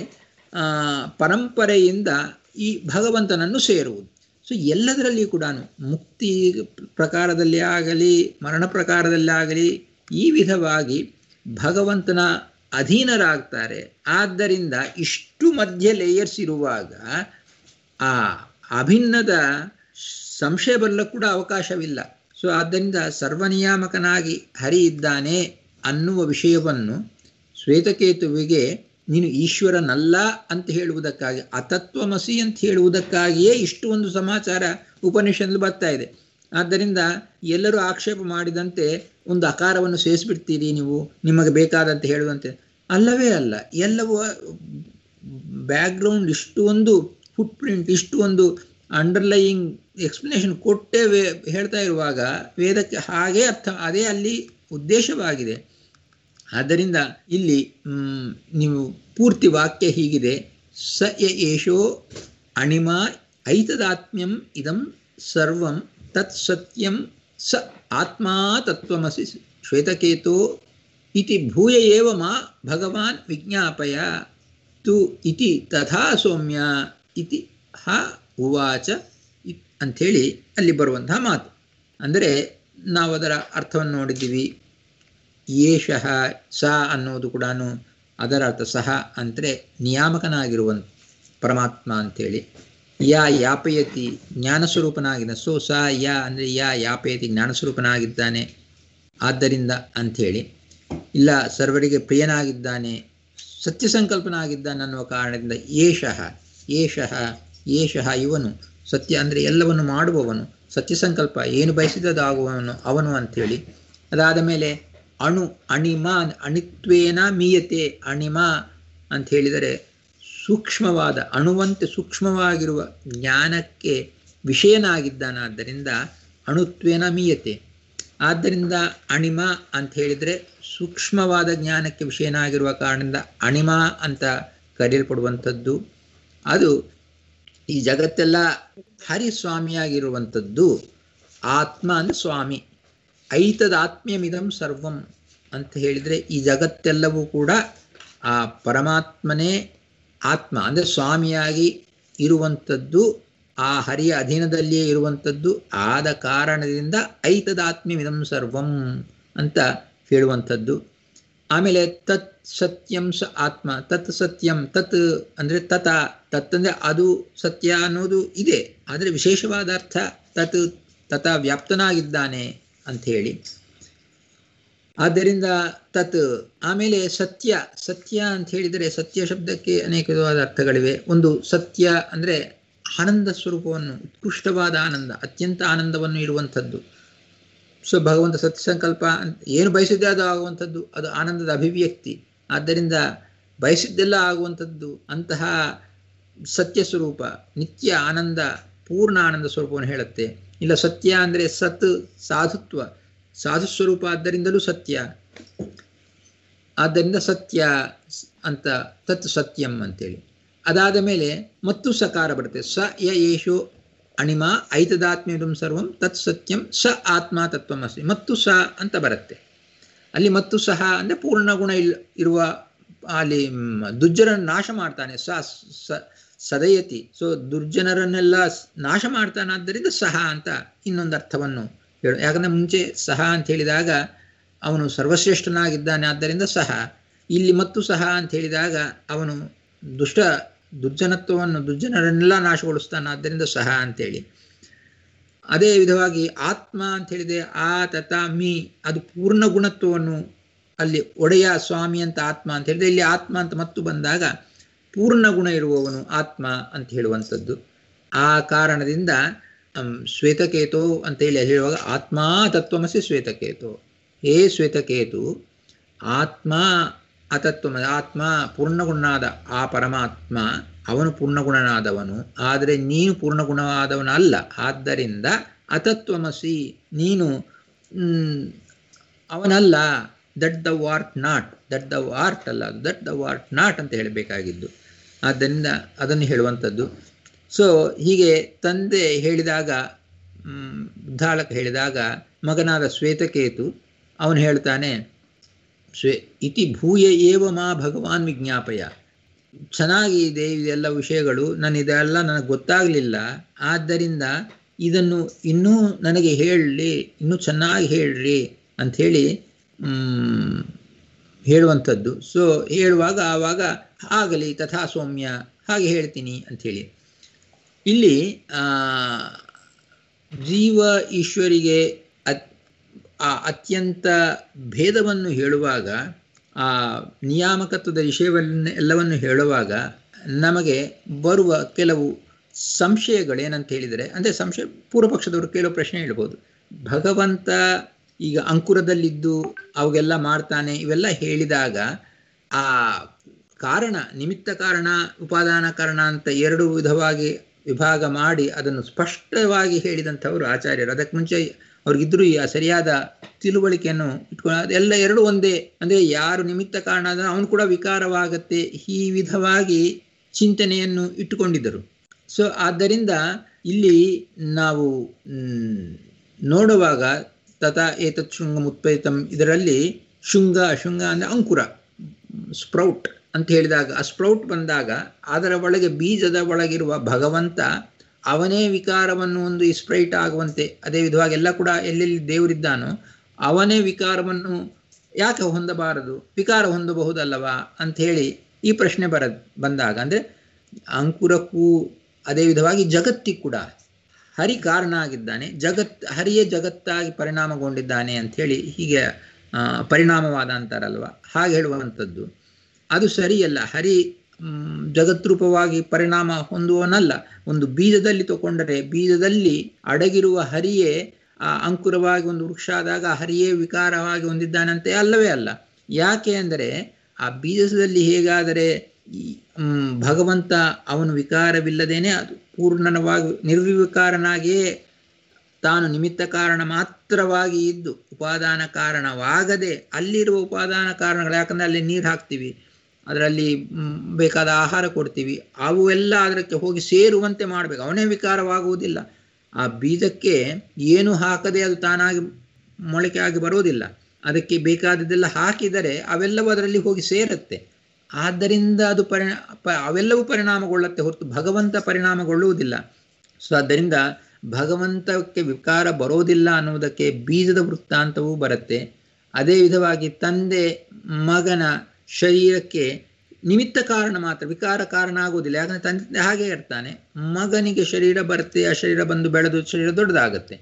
ಪರಂಪರೆಯಿಂದ ಈ ಭಗವಂತನನ್ನು ಸೇರುವುದು ಸೊ ಎಲ್ಲದರಲ್ಲಿ ಕೂಡ ಮುಕ್ತಿ ಪ್ರಕಾರದಲ್ಲಿ ಆಗಲಿ ಮರಣ ಪ್ರಕಾರದಲ್ಲಿ ಆಗಲಿ ಈ ವಿಧವಾಗಿ ಭಗವಂತನ ಅಧೀನರಾಗ್ತಾರೆ ಆದ್ದರಿಂದ ಇಷ್ಟು ಮಧ್ಯ ಲೇಯರ್ಸ್ ಇರುವಾಗ ಆ ಅಭಿನ್ನದ ಸಂಶಯ ಬರಲು ಕೂಡ ಅವಕಾಶವಿಲ್ಲ ಸೊ ಆದ್ದರಿಂದ ಸರ್ವನಿಯಾಮಕನಾಗಿ ಹರಿ ಇದ್ದಾನೆ ಅನ್ನುವ ವಿಷಯವನ್ನು ಶ್ವೇತಕೇತುವಿಗೆ ನೀನು ಈಶ್ವರನಲ್ಲ ಅಂತ ಹೇಳುವುದಕ್ಕಾಗಿ ಅತತ್ವಮಸಿ ಅಂತ ಹೇಳುವುದಕ್ಕಾಗಿಯೇ ಇಷ್ಟು ಒಂದು ಸಮಾಚಾರ ಉಪನಿಷತ್ತು ಬರ್ತಾ ಇದೆ ಆದ್ದರಿಂದ ಎಲ್ಲರೂ ಆಕ್ಷೇಪ ಮಾಡಿದಂತೆ ಒಂದು ಆಕಾರವನ್ನು ಸೇರಿಸ್ಬಿಡ್ತೀರಿ ನೀವು ನಿಮಗೆ ಬೇಕಾದಂತೆ ಹೇಳುವಂತೆ ಅಲ್ಲವೇ ಅಲ್ಲ ಎಲ್ಲವೂ ಬ್ಯಾಕ್ಗ್ರೌಂಡ್ ಇಷ್ಟು ಒಂದು ಫುಟ್ ಪ್ರಿಂಟ್ ಇಷ್ಟು ಒಂದು ಅಂಡರ್ಲೈಯಿಂಗ್ ಎಕ್ಸ್ಪ್ಲನೇಷನ್ ಕೊಟ್ಟೇ ವೇ ಹೇಳ್ತಾ ಇರುವಾಗ ವೇದಕ್ಕೆ ಹಾಗೇ ಅರ್ಥ ಅದೇ ಅಲ್ಲಿ ಉದ್ದೇಶವಾಗಿದೆ ಆದ್ದರಿಂದ ಇಲ್ಲಿ ನೀವು ಪೂರ್ತಿ ವಾಕ್ಯ ಹೀಗಿದೆ ಸ ಯ ಏಷೋ ಅಣಿಮ ಐತದಾತ್ಮ್ಯಂ ಇದಂ ಸರ್ವಂ ತತ್ ಸತ್ಯಂ ಸ ಆತ್ಮಾ ತತ್ವಮಸಿ ಶ್ವೇತಕೇತೋ ಇತಿ ಭೂಯ ಏವ ಮಾ ಭಗವಾನ್ ವಿಜ್ಞಾಪಯ ತು ಇತಿ ತಥಾ ಸೌಮ್ಯ ಇತಿ ಹ ಉವಾಚ ಅಂಥೇಳಿ ಅಲ್ಲಿ ಬರುವಂತಹ ಮಾತು ಅಂದರೆ ನಾವು ಅದರ ಅರ್ಥವನ್ನು ನೋಡಿದ್ದೀವಿ ಏಷಃ ಸ ಅನ್ನೋದು ಕೂಡ ಅದರ ಅರ್ಥ ಸಹ ಅಂದರೆ ನಿಯಾಮಕನಾಗಿರುವಂಥ ಪರಮಾತ್ಮ ಅಂಥೇಳಿ ಯಾ ಯಾಪಯತಿ ಜ್ಞಾನಸ್ವರೂಪನಾಗಿದ್ದ ಸೊ ಸ ಯಾ ಅಂದರೆ ಯಾ ಯಾಪಯತಿ ಜ್ಞಾನಸ್ವರೂಪನಾಗಿದ್ದಾನೆ ಆದ್ದರಿಂದ ಅಂಥೇಳಿ ಇಲ್ಲ ಸರ್ವರಿಗೆ ಪ್ರಿಯನಾಗಿದ್ದಾನೆ ಸತ್ಯ ಸಂಕಲ್ಪನಾಗಿದ್ದಾನೆ ಅನ್ನುವ ಕಾರಣದಿಂದ ಏಷಃ ಏಷಃ ಏಷಃ ಇವನು ಸತ್ಯ ಅಂದರೆ ಎಲ್ಲವನ್ನು ಮಾಡುವವನು ಸತ್ಯ ಸಂಕಲ್ಪ ಏನು ಬಯಸಿದದಾಗುವವನು ಅವನು ಅಂಥೇಳಿ ಅದಾದ ಮೇಲೆ ಅಣು ಅಣಿಮ ಅಣಿತ್ವೇನ ಮೀಯತೆ ಅಣಿಮ ಅಂತ ಹೇಳಿದರೆ ಸೂಕ್ಷ್ಮವಾದ ಅಣುವಂತೆ ಸೂಕ್ಷ್ಮವಾಗಿರುವ ಜ್ಞಾನಕ್ಕೆ ವಿಷಯನಾಗಿದ್ದಾನಾದ್ದರಿಂದ ಅಣುತ್ವೇನ ಮೀಯತೆ ಆದ್ದರಿಂದ ಅಣಿಮ ಅಂತ ಹೇಳಿದರೆ ಸೂಕ್ಷ್ಮವಾದ ಜ್ಞಾನಕ್ಕೆ ವಿಷಯನಾಗಿರುವ ಕಾರಣದಿಂದ ಅಣಿಮ ಅಂತ ಕರೆಯಲ್ಪಡುವಂಥದ್ದು ಅದು ಈ ಜಗತ್ತೆಲ್ಲ ಹರಿಸ್ವಾಮಿಯಾಗಿರುವಂಥದ್ದು ಆತ್ಮ ಅಂದರೆ ಸ್ವಾಮಿ ಐತದಾತ್ಮ್ಯಮಿದಂ ಸರ್ವಂ ಅಂತ ಹೇಳಿದರೆ ಈ ಜಗತ್ತೆಲ್ಲವೂ ಕೂಡ ಆ ಪರಮಾತ್ಮನೇ ಆತ್ಮ ಅಂದರೆ ಸ್ವಾಮಿಯಾಗಿ ಇರುವಂಥದ್ದು ಆ ಹರಿಯ ಅಧೀನದಲ್ಲಿಯೇ ಇರುವಂಥದ್ದು ಆದ ಕಾರಣದಿಂದ ಐತದಾತ್ಮ್ಯಮಿದಂ ಸರ್ವಂ ಅಂತ ಹೇಳುವಂಥದ್ದು ಆಮೇಲೆ ತತ್ ಸತ್ಯಂ ಸ ಆತ್ಮ ತತ್ ಸತ್ಯಂ ತತ್ ಅಂದರೆ ತತ ತತ್ ಅಂದರೆ ಅದು ಸತ್ಯ ಅನ್ನೋದು ಇದೆ ಆದರೆ ವಿಶೇಷವಾದ ಅರ್ಥ ತತ್ ತತ ವ್ಯಾಪ್ತನಾಗಿದ್ದಾನೆ ಅಂಥೇಳಿ ಆದ್ದರಿಂದ ತತ್ ಆಮೇಲೆ ಸತ್ಯ ಸತ್ಯ ಅಂತ ಹೇಳಿದರೆ ಸತ್ಯ ಶಬ್ದಕ್ಕೆ ಅನೇಕ ವಿಧವಾದ ಅರ್ಥಗಳಿವೆ ಒಂದು ಸತ್ಯ ಅಂದರೆ ಆನಂದ ಸ್ವರೂಪವನ್ನು ಉತ್ಕೃಷ್ಟವಾದ ಆನಂದ ಅತ್ಯಂತ ಆನಂದವನ್ನು ಇರುವಂಥದ್ದು ಸೊ ಭಗವಂತ ಸತ್ಯ ಸಂಕಲ್ಪ ಏನು ಬಯಸಿದ್ದೇ ಅದು ಆಗುವಂಥದ್ದು ಅದು ಆನಂದದ ಅಭಿವ್ಯಕ್ತಿ ಆದ್ದರಿಂದ ಬಯಸಿದ್ದೆಲ್ಲ ಆಗುವಂಥದ್ದು ಅಂತಹ ಸತ್ಯ ಸ್ವರೂಪ ನಿತ್ಯ ಆನಂದ ಪೂರ್ಣ ಆನಂದ ಸ್ವರೂಪವನ್ನು ಹೇಳುತ್ತೆ ಇಲ್ಲ ಸತ್ಯ ಅಂದರೆ ಸತ್ ಸಾಧುತ್ವ ಸಾಧು ಸ್ವರೂಪ ಆದ್ದರಿಂದಲೂ ಸತ್ಯ ಆದ್ದರಿಂದ ಸತ್ಯ ಅಂತ ತತ್ ಸತ್ಯಂ ಅಂತೇಳಿ ಅದಾದ ಮೇಲೆ ಮತ್ತು ಸಕಾರ ಬರುತ್ತೆ ಸ ಯ ಯೇಷೋ ಅಣಿಮ ಐತದಾತ್ಮ್ಯಂ ಸರ್ವಂ ತತ್ ಸತ್ಯಂ ಸ ಆತ್ಮ ತತ್ವಮಸಿ ಮತ್ತು ಸ ಅಂತ ಬರುತ್ತೆ ಅಲ್ಲಿ ಮತ್ತು ಸಹ ಅಂದರೆ ಪೂರ್ಣ ಗುಣ ಇಲ್ ಇರುವ ಅಲ್ಲಿ ದುರ್ಜನರನ್ನು ನಾಶ ಮಾಡ್ತಾನೆ ಸ ಸದಯತಿ ಸೊ ದುರ್ಜನರನ್ನೆಲ್ಲ ನಾಶ ಮಾಡ್ತಾನಾದ್ದರಿಂದ ಸಹ ಅಂತ ಇನ್ನೊಂದು ಅರ್ಥವನ್ನು ಹೇಳು ಯಾಕಂದರೆ ಮುಂಚೆ ಸಹ ಅಂತ ಹೇಳಿದಾಗ ಅವನು ಸರ್ವಶ್ರೇಷ್ಠನಾಗಿದ್ದಾನೆ ಆದ್ದರಿಂದ ಸಹ ಇಲ್ಲಿ ಮತ್ತು ಸಹ ಅಂತ ಹೇಳಿದಾಗ ಅವನು ದುಷ್ಟ ದುರ್ಜನತ್ವವನ್ನು ದುರ್ಜನರನ್ನೆಲ್ಲ ನಾಶಗೊಳಿಸ್ತಾನೆ ಆದ್ದರಿಂದ ಸಹ ಅಂತೇಳಿ ಅದೇ ವಿಧವಾಗಿ ಆತ್ಮ ಅಂತ ಹೇಳಿದೆ ಆ ತತ ಮೀ ಅದು ಪೂರ್ಣ ಗುಣತ್ವವನ್ನು ಅಲ್ಲಿ ಒಡೆಯ ಸ್ವಾಮಿ ಅಂತ ಆತ್ಮ ಅಂತ ಹೇಳಿದ್ರೆ ಇಲ್ಲಿ ಆತ್ಮ ಅಂತ ಮತ್ತು ಬಂದಾಗ ಪೂರ್ಣ ಗುಣ ಇರುವವನು ಆತ್ಮ ಅಂತ ಹೇಳುವಂಥದ್ದು ಆ ಕಾರಣದಿಂದ ಶ್ವೇತಕೇತು ಅಂತೇಳಿ ಹೇಳುವಾಗ ಆತ್ಮ ತತ್ವಮಸಿ ಶ್ವೇತಕೇತು ಹೇ ಶ್ವೇತಕೇತು ಆತ್ಮ ಅತತ್ವ ಆತ್ಮ ಪೂರ್ಣಗುಣನಾದ ಆ ಪರಮಾತ್ಮ ಅವನು ಪೂರ್ಣಗುಣನಾದವನು ಆದರೆ ನೀನು ಪೂರ್ಣಗುಣವಾದವನಲ್ಲ ಆದ್ದರಿಂದ ಅತತ್ವಮಸಿ ನೀನು ಅವನಲ್ಲ that thou art not that thou art ಅಲ್ಲ ದಟ್ ದ ವಾರ್ಟ್ ನಾಟ್ ಅಂತ ಹೇಳಬೇಕಾಗಿದ್ದು ಆದ್ದರಿಂದ ಅದನ್ನು ಹೇಳುವಂಥದ್ದು ಸೊ ಹೀಗೆ ತಂದೆ ಹೇಳಿದಾಗ ಬುದ್ಧಾಳಕ ಹೇಳಿದಾಗ ಮಗನಾದ ಶ್ವೇತಕೇತು ಅವನು ಹೇಳ್ತಾನೆ ಸ್ವೇ ಇತಿ ಭೂಯ ಏವ ಮಾ ಭಗವಾನ್ ವಿಜ್ಞಾಪಯ ಚೆನ್ನಾಗಿದೆ ಇದೆಲ್ಲ ವಿಷಯಗಳು ನಾನು ಇದೆಲ್ಲ ನನಗೆ ಗೊತ್ತಾಗಲಿಲ್ಲ ಆದ್ದರಿಂದ ಇದನ್ನು ಇನ್ನೂ ನನಗೆ ಹೇಳಲಿ ಇನ್ನೂ ಚೆನ್ನಾಗಿ ಹೇಳ್ರಿ ಅಂಥೇಳಿ ಹೇಳುವಂಥದ್ದು ಸೊ ಹೇಳುವಾಗ ಆವಾಗ ಆಗಲಿ ತಥಾ ಸೌಮ್ಯ ಹಾಗೆ ಹೇಳ್ತೀನಿ ಅಂಥೇಳಿ ಇಲ್ಲಿ ಜೀವ ಈಶ್ವರಿಗೆ ಅತ್ ಆ ಅತ್ಯಂತ ಭೇದವನ್ನು ಹೇಳುವಾಗ ಆ ನಿಯಾಮಕತ್ವದ ವಿಷಯವನ್ನ ಎಲ್ಲವನ್ನು ಹೇಳುವಾಗ ನಮಗೆ ಬರುವ ಕೆಲವು ಸಂಶಯಗಳೇನಂತ ಹೇಳಿದರೆ ಅಂದರೆ ಸಂಶಯ ಪೂರ್ವ ಪಕ್ಷದವರು ಕೆಲವು ಪ್ರಶ್ನೆ ಹೇಳ್ಬೋದು ಭಗವಂತ ಈಗ ಅಂಕುರದಲ್ಲಿದ್ದು ಅವಾಗೆಲ್ಲ ಮಾಡ್ತಾನೆ ಇವೆಲ್ಲ ಹೇಳಿದಾಗ ಆ ಕಾರಣ ನಿಮಿತ್ತ ಕಾರಣ ಉಪಾದಾನ ಕಾರಣ ಅಂತ ಎರಡು ವಿಧವಾಗಿ ವಿಭಾಗ ಮಾಡಿ ಅದನ್ನು ಸ್ಪಷ್ಟವಾಗಿ ಹೇಳಿದಂಥವರು ಆಚಾರ್ಯರು ಅದಕ್ಕೆ ಮುಂಚೆ ಅವ್ರಿಗಿದ್ರು ಈ ಸರಿಯಾದ ತಿಳುವಳಿಕೆಯನ್ನು ಇಟ್ಕೊಂಡು ಎಲ್ಲ ಎರಡು ಒಂದೇ ಅಂದರೆ ಯಾರು ನಿಮಿತ್ತ ಕಾರಣ ಆದ ಅವನು ಕೂಡ ವಿಕಾರವಾಗತ್ತೆ ಈ ವಿಧವಾಗಿ ಚಿಂತನೆಯನ್ನು ಇಟ್ಟುಕೊಂಡಿದ್ದರು ಸೊ ಆದ್ದರಿಂದ ಇಲ್ಲಿ ನಾವು ನೋಡುವಾಗ ತಥಾ ಏತತ್ ಶೃಂಗ ಮುತ್ಪೈತಂ ಇದರಲ್ಲಿ ಶೃಂಗ ಶೃಂಗ ಅಂದರೆ ಅಂಕುರ ಸ್ಪ್ರೌಟ್ ಅಂತ ಹೇಳಿದಾಗ ಆ ಸ್ಪ್ರೌಟ್ ಬಂದಾಗ ಅದರ ಒಳಗೆ ಬೀಜದ ಒಳಗಿರುವ ಭಗವಂತ ಅವನೇ ವಿಕಾರವನ್ನು ಒಂದು ಸ್ಪ್ರೈಟ್ ಆಗುವಂತೆ ಅದೇ ವಿಧವಾಗಿ ಎಲ್ಲ ಕೂಡ ಎಲ್ಲೆಲ್ಲಿ ದೇವರಿದ್ದಾನೋ ಅವನೇ ವಿಕಾರವನ್ನು ಯಾಕೆ ಹೊಂದಬಾರದು ವಿಕಾರ ಹೊಂದಬಹುದಲ್ಲವಾ ಅಂಥೇಳಿ ಈ ಪ್ರಶ್ನೆ ಬರ ಬಂದಾಗ ಅಂದರೆ ಅಂಕುರಕ್ಕೂ ಅದೇ ವಿಧವಾಗಿ ಜಗತ್ತಿಗೆ ಕೂಡ ಹರಿ ಕಾರಣ ಆಗಿದ್ದಾನೆ ಜಗತ್ ಹರಿಯೇ ಜಗತ್ತಾಗಿ ಪರಿಣಾಮಗೊಂಡಿದ್ದಾನೆ ಅಂಥೇಳಿ ಹೀಗೆ ಪರಿಣಾಮವಾದ ಅಂತಾರಲ್ವ ಹಾಗೆ ಹೇಳುವಂಥದ್ದು ಅದು ಸರಿಯಲ್ಲ ಹರಿ ಜಗತ್ರೂಪವಾಗಿ ಪರಿಣಾಮ ಹೊಂದುವನಲ್ಲ ಒಂದು ಬೀಜದಲ್ಲಿ ತಗೊಂಡರೆ ಬೀಜದಲ್ಲಿ ಅಡಗಿರುವ ಹರಿಯೇ ಆ ಅಂಕುರವಾಗಿ ಒಂದು ವೃಕ್ಷ ಆದಾಗ ಹರಿಯೇ ವಿಕಾರವಾಗಿ ಹೊಂದಿದ್ದಾನಂತೆ ಅಲ್ಲವೇ ಅಲ್ಲ ಯಾಕೆ ಅಂದರೆ ಆ ಬೀಜದಲ್ಲಿ ಹೇಗಾದರೆ ಭಗವಂತ ಅವನು ವಿಕಾರವಿಲ್ಲದೇನೆ ಅದು ಪೂರ್ಣವಾಗಿ ನಿರ್ವಿಕಾರನಾಗಿಯೇ ತಾನು ನಿಮಿತ್ತ ಕಾರಣ ಮಾತ್ರವಾಗಿ ಇದ್ದು ಉಪಾದಾನ ಕಾರಣವಾಗದೆ ಅಲ್ಲಿರುವ ಉಪಾದಾನ ಕಾರಣಗಳು ಯಾಕಂದರೆ ಅಲ್ಲಿ ನೀರು ಹಾಕ್ತೀವಿ ಅದರಲ್ಲಿ ಬೇಕಾದ ಆಹಾರ ಕೊಡ್ತೀವಿ ಅವು ಎಲ್ಲ ಅದಕ್ಕೆ ಹೋಗಿ ಸೇರುವಂತೆ ಮಾಡಬೇಕು ಅವನೇ ವಿಕಾರವಾಗುವುದಿಲ್ಲ ಆ ಬೀಜಕ್ಕೆ ಏನು ಹಾಕದೆ ಅದು ತಾನಾಗಿ ಮೊಳಕೆ ಆಗಿ ಬರೋದಿಲ್ಲ ಅದಕ್ಕೆ ಬೇಕಾದದ್ದೆಲ್ಲ ಹಾಕಿದರೆ ಅವೆಲ್ಲವೂ ಅದರಲ್ಲಿ ಹೋಗಿ ಸೇರುತ್ತೆ ಆದ್ದರಿಂದ ಅದು ಪರಿಣಾ ಅವೆಲ್ಲವೂ ಪರಿಣಾಮಗೊಳ್ಳುತ್ತೆ ಹೊರತು ಭಗವಂತ ಪರಿಣಾಮಗೊಳ್ಳುವುದಿಲ್ಲ ಸೊ ಆದ್ದರಿಂದ ಭಗವಂತಕ್ಕೆ ವಿಕಾರ ಬರೋದಿಲ್ಲ ಅನ್ನುವುದಕ್ಕೆ ಬೀಜದ ವೃತ್ತಾಂತವೂ ಬರುತ್ತೆ ಅದೇ ವಿಧವಾಗಿ ತಂದೆ ಮಗನ ಶರೀರಕ್ಕೆ ನಿಮಿತ್ತ ಕಾರಣ ಮಾತ್ರ ವಿಕಾರ ಕಾರಣ ಆಗುವುದಿಲ್ಲ ಯಾಕಂದ್ರೆ ತಂದೆ ಹಾಗೆ ಇರ್ತಾನೆ ಮಗನಿಗೆ ಶರೀರ ಬರುತ್ತೆ ಆ ಶರೀರ ಬಂದು ಬೆಳೆದು ಶರೀರ ದೊಡ್ಡದಾಗತ್ತೆ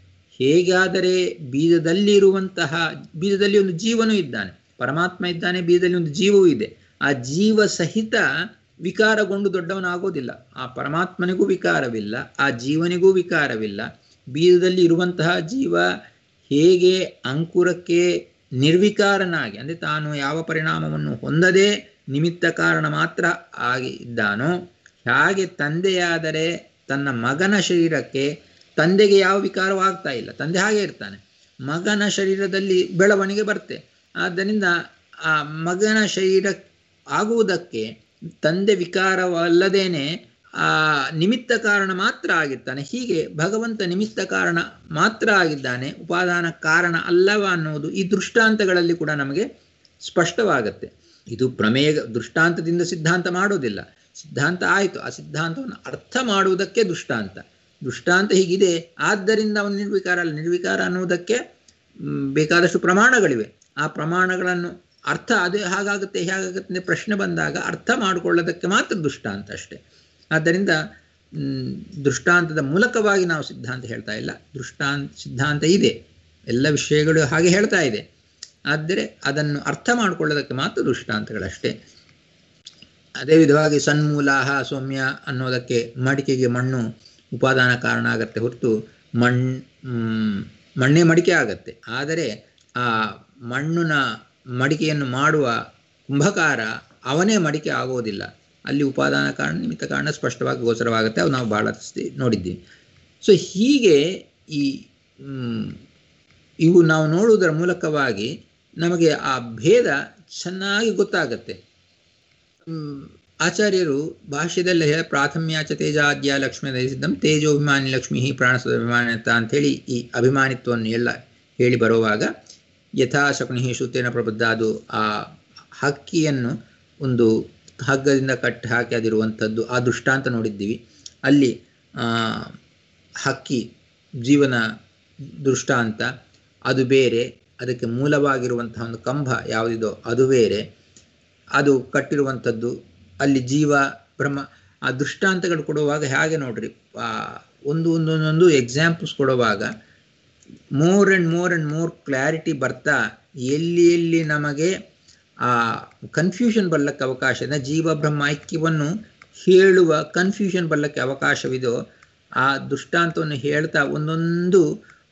ಹೇಗಾದರೆ ಬೀಜದಲ್ಲಿ ಇರುವಂತಹ ಬೀಜದಲ್ಲಿ ಒಂದು ಜೀವನೂ ಇದ್ದಾನೆ ಪರಮಾತ್ಮ ಇದ್ದಾನೆ ಬೀಜದಲ್ಲಿ ಒಂದು ಜೀವವೂ ಇದೆ ಆ ಜೀವ ಸಹಿತ ವಿಕಾರಗೊಂಡು ದೊಡ್ಡವನಾಗೋದಿಲ್ಲ ಆ ಪರಮಾತ್ಮನಿಗೂ ವಿಕಾರವಿಲ್ಲ ಆ ಜೀವನಿಗೂ ವಿಕಾರವಿಲ್ಲ ಬೀಜದಲ್ಲಿ ಇರುವಂತಹ ಜೀವ ಹೇಗೆ ಅಂಕುರಕ್ಕೆ ನಿರ್ವಿಕಾರನಾಗಿ ಅಂದರೆ ತಾನು ಯಾವ ಪರಿಣಾಮವನ್ನು ಹೊಂದದೆ ನಿಮಿತ್ತ ಕಾರಣ ಮಾತ್ರ ಆಗಿ ಇದ್ದಾನೋ ಹಾಗೆ ತಂದೆಯಾದರೆ ತನ್ನ ಮಗನ ಶರೀರಕ್ಕೆ ತಂದೆಗೆ ಯಾವ ವಿಕಾರವಾಗ್ತಾ ಇಲ್ಲ ತಂದೆ ಹಾಗೆ ಇರ್ತಾನೆ ಮಗನ ಶರೀರದಲ್ಲಿ ಬೆಳವಣಿಗೆ ಬರುತ್ತೆ ಆದ್ದರಿಂದ ಆ ಮಗನ ಶರೀರ ಆಗುವುದಕ್ಕೆ ತಂದೆ ವಿಕಾರವಲ್ಲದೇನೆ ಆ ನಿಮಿತ್ತ ಕಾರಣ ಮಾತ್ರ ಆಗಿರ್ತಾನೆ ಹೀಗೆ ಭಗವಂತ ನಿಮಿತ್ತ ಕಾರಣ ಮಾತ್ರ ಆಗಿದ್ದಾನೆ ಉಪಾದಾನ ಕಾರಣ ಅಲ್ಲವ ಅನ್ನುವುದು ಈ ದೃಷ್ಟಾಂತಗಳಲ್ಲಿ ಕೂಡ ನಮಗೆ ಸ್ಪಷ್ಟವಾಗತ್ತೆ ಇದು ಪ್ರಮೇಯ ದೃಷ್ಟಾಂತದಿಂದ ಸಿದ್ಧಾಂತ ಮಾಡೋದಿಲ್ಲ ಸಿದ್ಧಾಂತ ಆಯಿತು ಆ ಸಿದ್ಧಾಂತವನ್ನು ಅರ್ಥ ಮಾಡುವುದಕ್ಕೆ ದೃಷ್ಟಾಂತ ದೃಷ್ಟಾಂತ ಹೀಗಿದೆ ಆದ್ದರಿಂದ ಅವನು ನಿರ್ವಿಕಾರ ಅಲ್ಲ ನಿರ್ವಿಕಾರ ಅನ್ನುವುದಕ್ಕೆ ಬೇಕಾದಷ್ಟು ಪ್ರಮಾಣಗಳಿವೆ ಆ ಪ್ರಮಾಣಗಳನ್ನು ಅರ್ಥ ಅದೇ ಹಾಗಾಗುತ್ತೆ ಹೇಗಾಗುತ್ತೆ ಅಂದರೆ ಪ್ರಶ್ನೆ ಬಂದಾಗ ಅರ್ಥ ಮಾಡಿಕೊಳ್ಳೋದಕ್ಕೆ ಮಾತ್ರ ದೃಷ್ಟಾಂತ ಅಷ್ಟೇ ಆದ್ದರಿಂದ ದೃಷ್ಟಾಂತದ ಮೂಲಕವಾಗಿ ನಾವು ಸಿದ್ಧಾಂತ ಹೇಳ್ತಾ ಇಲ್ಲ ದೃಷ್ಟಾಂತ ಸಿದ್ಧಾಂತ ಇದೆ ಎಲ್ಲ ವಿಷಯಗಳು ಹಾಗೆ ಹೇಳ್ತಾ ಇದೆ ಆದರೆ ಅದನ್ನು ಅರ್ಥ ಮಾಡಿಕೊಳ್ಳೋದಕ್ಕೆ ಮಾತ್ರ ದೃಷ್ಟಾಂತಗಳಷ್ಟೇ ಅದೇ ವಿಧವಾಗಿ ಸನ್ಮೂಲಾಹ ಸೌಮ್ಯ ಅನ್ನೋದಕ್ಕೆ ಮಡಿಕೆಗೆ ಮಣ್ಣು ಉಪಾದಾನ ಕಾರಣ ಆಗತ್ತೆ ಹೊರತು ಮಣ್ ಮಣ್ಣೇ ಮಡಿಕೆ ಆಗತ್ತೆ ಆದರೆ ಆ ಮಣ್ಣಿನ ಮಡಿಕೆಯನ್ನು ಮಾಡುವ ಕುಂಭಕಾರ ಅವನೇ ಮಡಿಕೆ ಆಗೋದಿಲ್ಲ ಅಲ್ಲಿ ಉಪಾದಾನ ಕಾರಣ ನಿಮಿತ್ತ ಕಾರಣ ಸ್ಪಷ್ಟವಾಗಿ ಗೋಚರವಾಗುತ್ತೆ ಅವು ನಾವು ಭಾಳ ನೋಡಿದ್ದೀವಿ ಸೊ ಹೀಗೆ ಈ ಇವು ನಾವು ನೋಡುವುದರ ಮೂಲಕವಾಗಿ ನಮಗೆ ಆ ಭೇದ ಚೆನ್ನಾಗಿ ಗೊತ್ತಾಗತ್ತೆ ಆಚಾರ್ಯರು ಭಾಷ್ಯದಲ್ಲಿ ಹೇಳ ಪ್ರಾಥಮ್ಯಾಚ ತೇಜಾದ್ಯ ಲಕ್ಷ್ಮಿ ಧರಿಸಿದ್ದಂ ತೇಜೋಭಿಮಾನಿ ಲಕ್ಷ್ಮಿ ಪ್ರಾಣಸ್ವಭಿಮಾನಿತ ಅಂಥೇಳಿ ಈ ಅಭಿಮಾನಿತ್ವವನ್ನು ಎಲ್ಲ ಹೇಳಿ ಬರುವಾಗ ಯಥಾ ಶಕುನಿ ಶ್ರುತೇನ ಪ್ರಬುದ್ಧ ಅದು ಆ ಹಕ್ಕಿಯನ್ನು ಒಂದು ಹಗ್ಗದಿಂದ ಕಟ್ಟಿ ಹಾಕಿ ಅದಿರುವಂಥದ್ದು ಆ ದೃಷ್ಟಾಂತ ನೋಡಿದ್ದೀವಿ ಅಲ್ಲಿ ಹಕ್ಕಿ ಜೀವನ ದೃಷ್ಟಾಂತ ಅದು ಬೇರೆ ಅದಕ್ಕೆ ಮೂಲವಾಗಿರುವಂತಹ ಒಂದು ಕಂಬ ಯಾವುದಿದೋ ಅದು ಬೇರೆ ಅದು ಕಟ್ಟಿರುವಂಥದ್ದು ಅಲ್ಲಿ ಜೀವ ಬ್ರಹ್ಮ ಆ ದೃಷ್ಟಾಂತಗಳು ಕೊಡುವಾಗ ಹೇಗೆ ನೋಡ್ರಿ ಒಂದು ಒಂದೊಂದೊಂದು ಎಕ್ಸಾಂಪಲ್ಸ್ ಕೊಡುವಾಗ more and more and more clarity ಬರ್ತಾ ಎಲ್ಲಿ ಎಲ್ಲಿ ನಮಗೆ ಆ ಕನ್ಫ್ಯೂಷನ್ ಬರ್ಲಿಕ್ಕೆ ಅವಕಾಶ ಇದೆ ಜೀವ ಬ್ರಹ್ಮ ಐಕ್ಯವನ್ನು ಹೇಳುವ ಕನ್ಫ್ಯೂಷನ್ ಬರ್ಲಿಕ್ಕೆ ಅವಕಾಶವಿದೋ ಆ ದೃಷ್ಟಾಂತವನ್ನು ಹೇಳ್ತಾ ಒಂದೊಂದು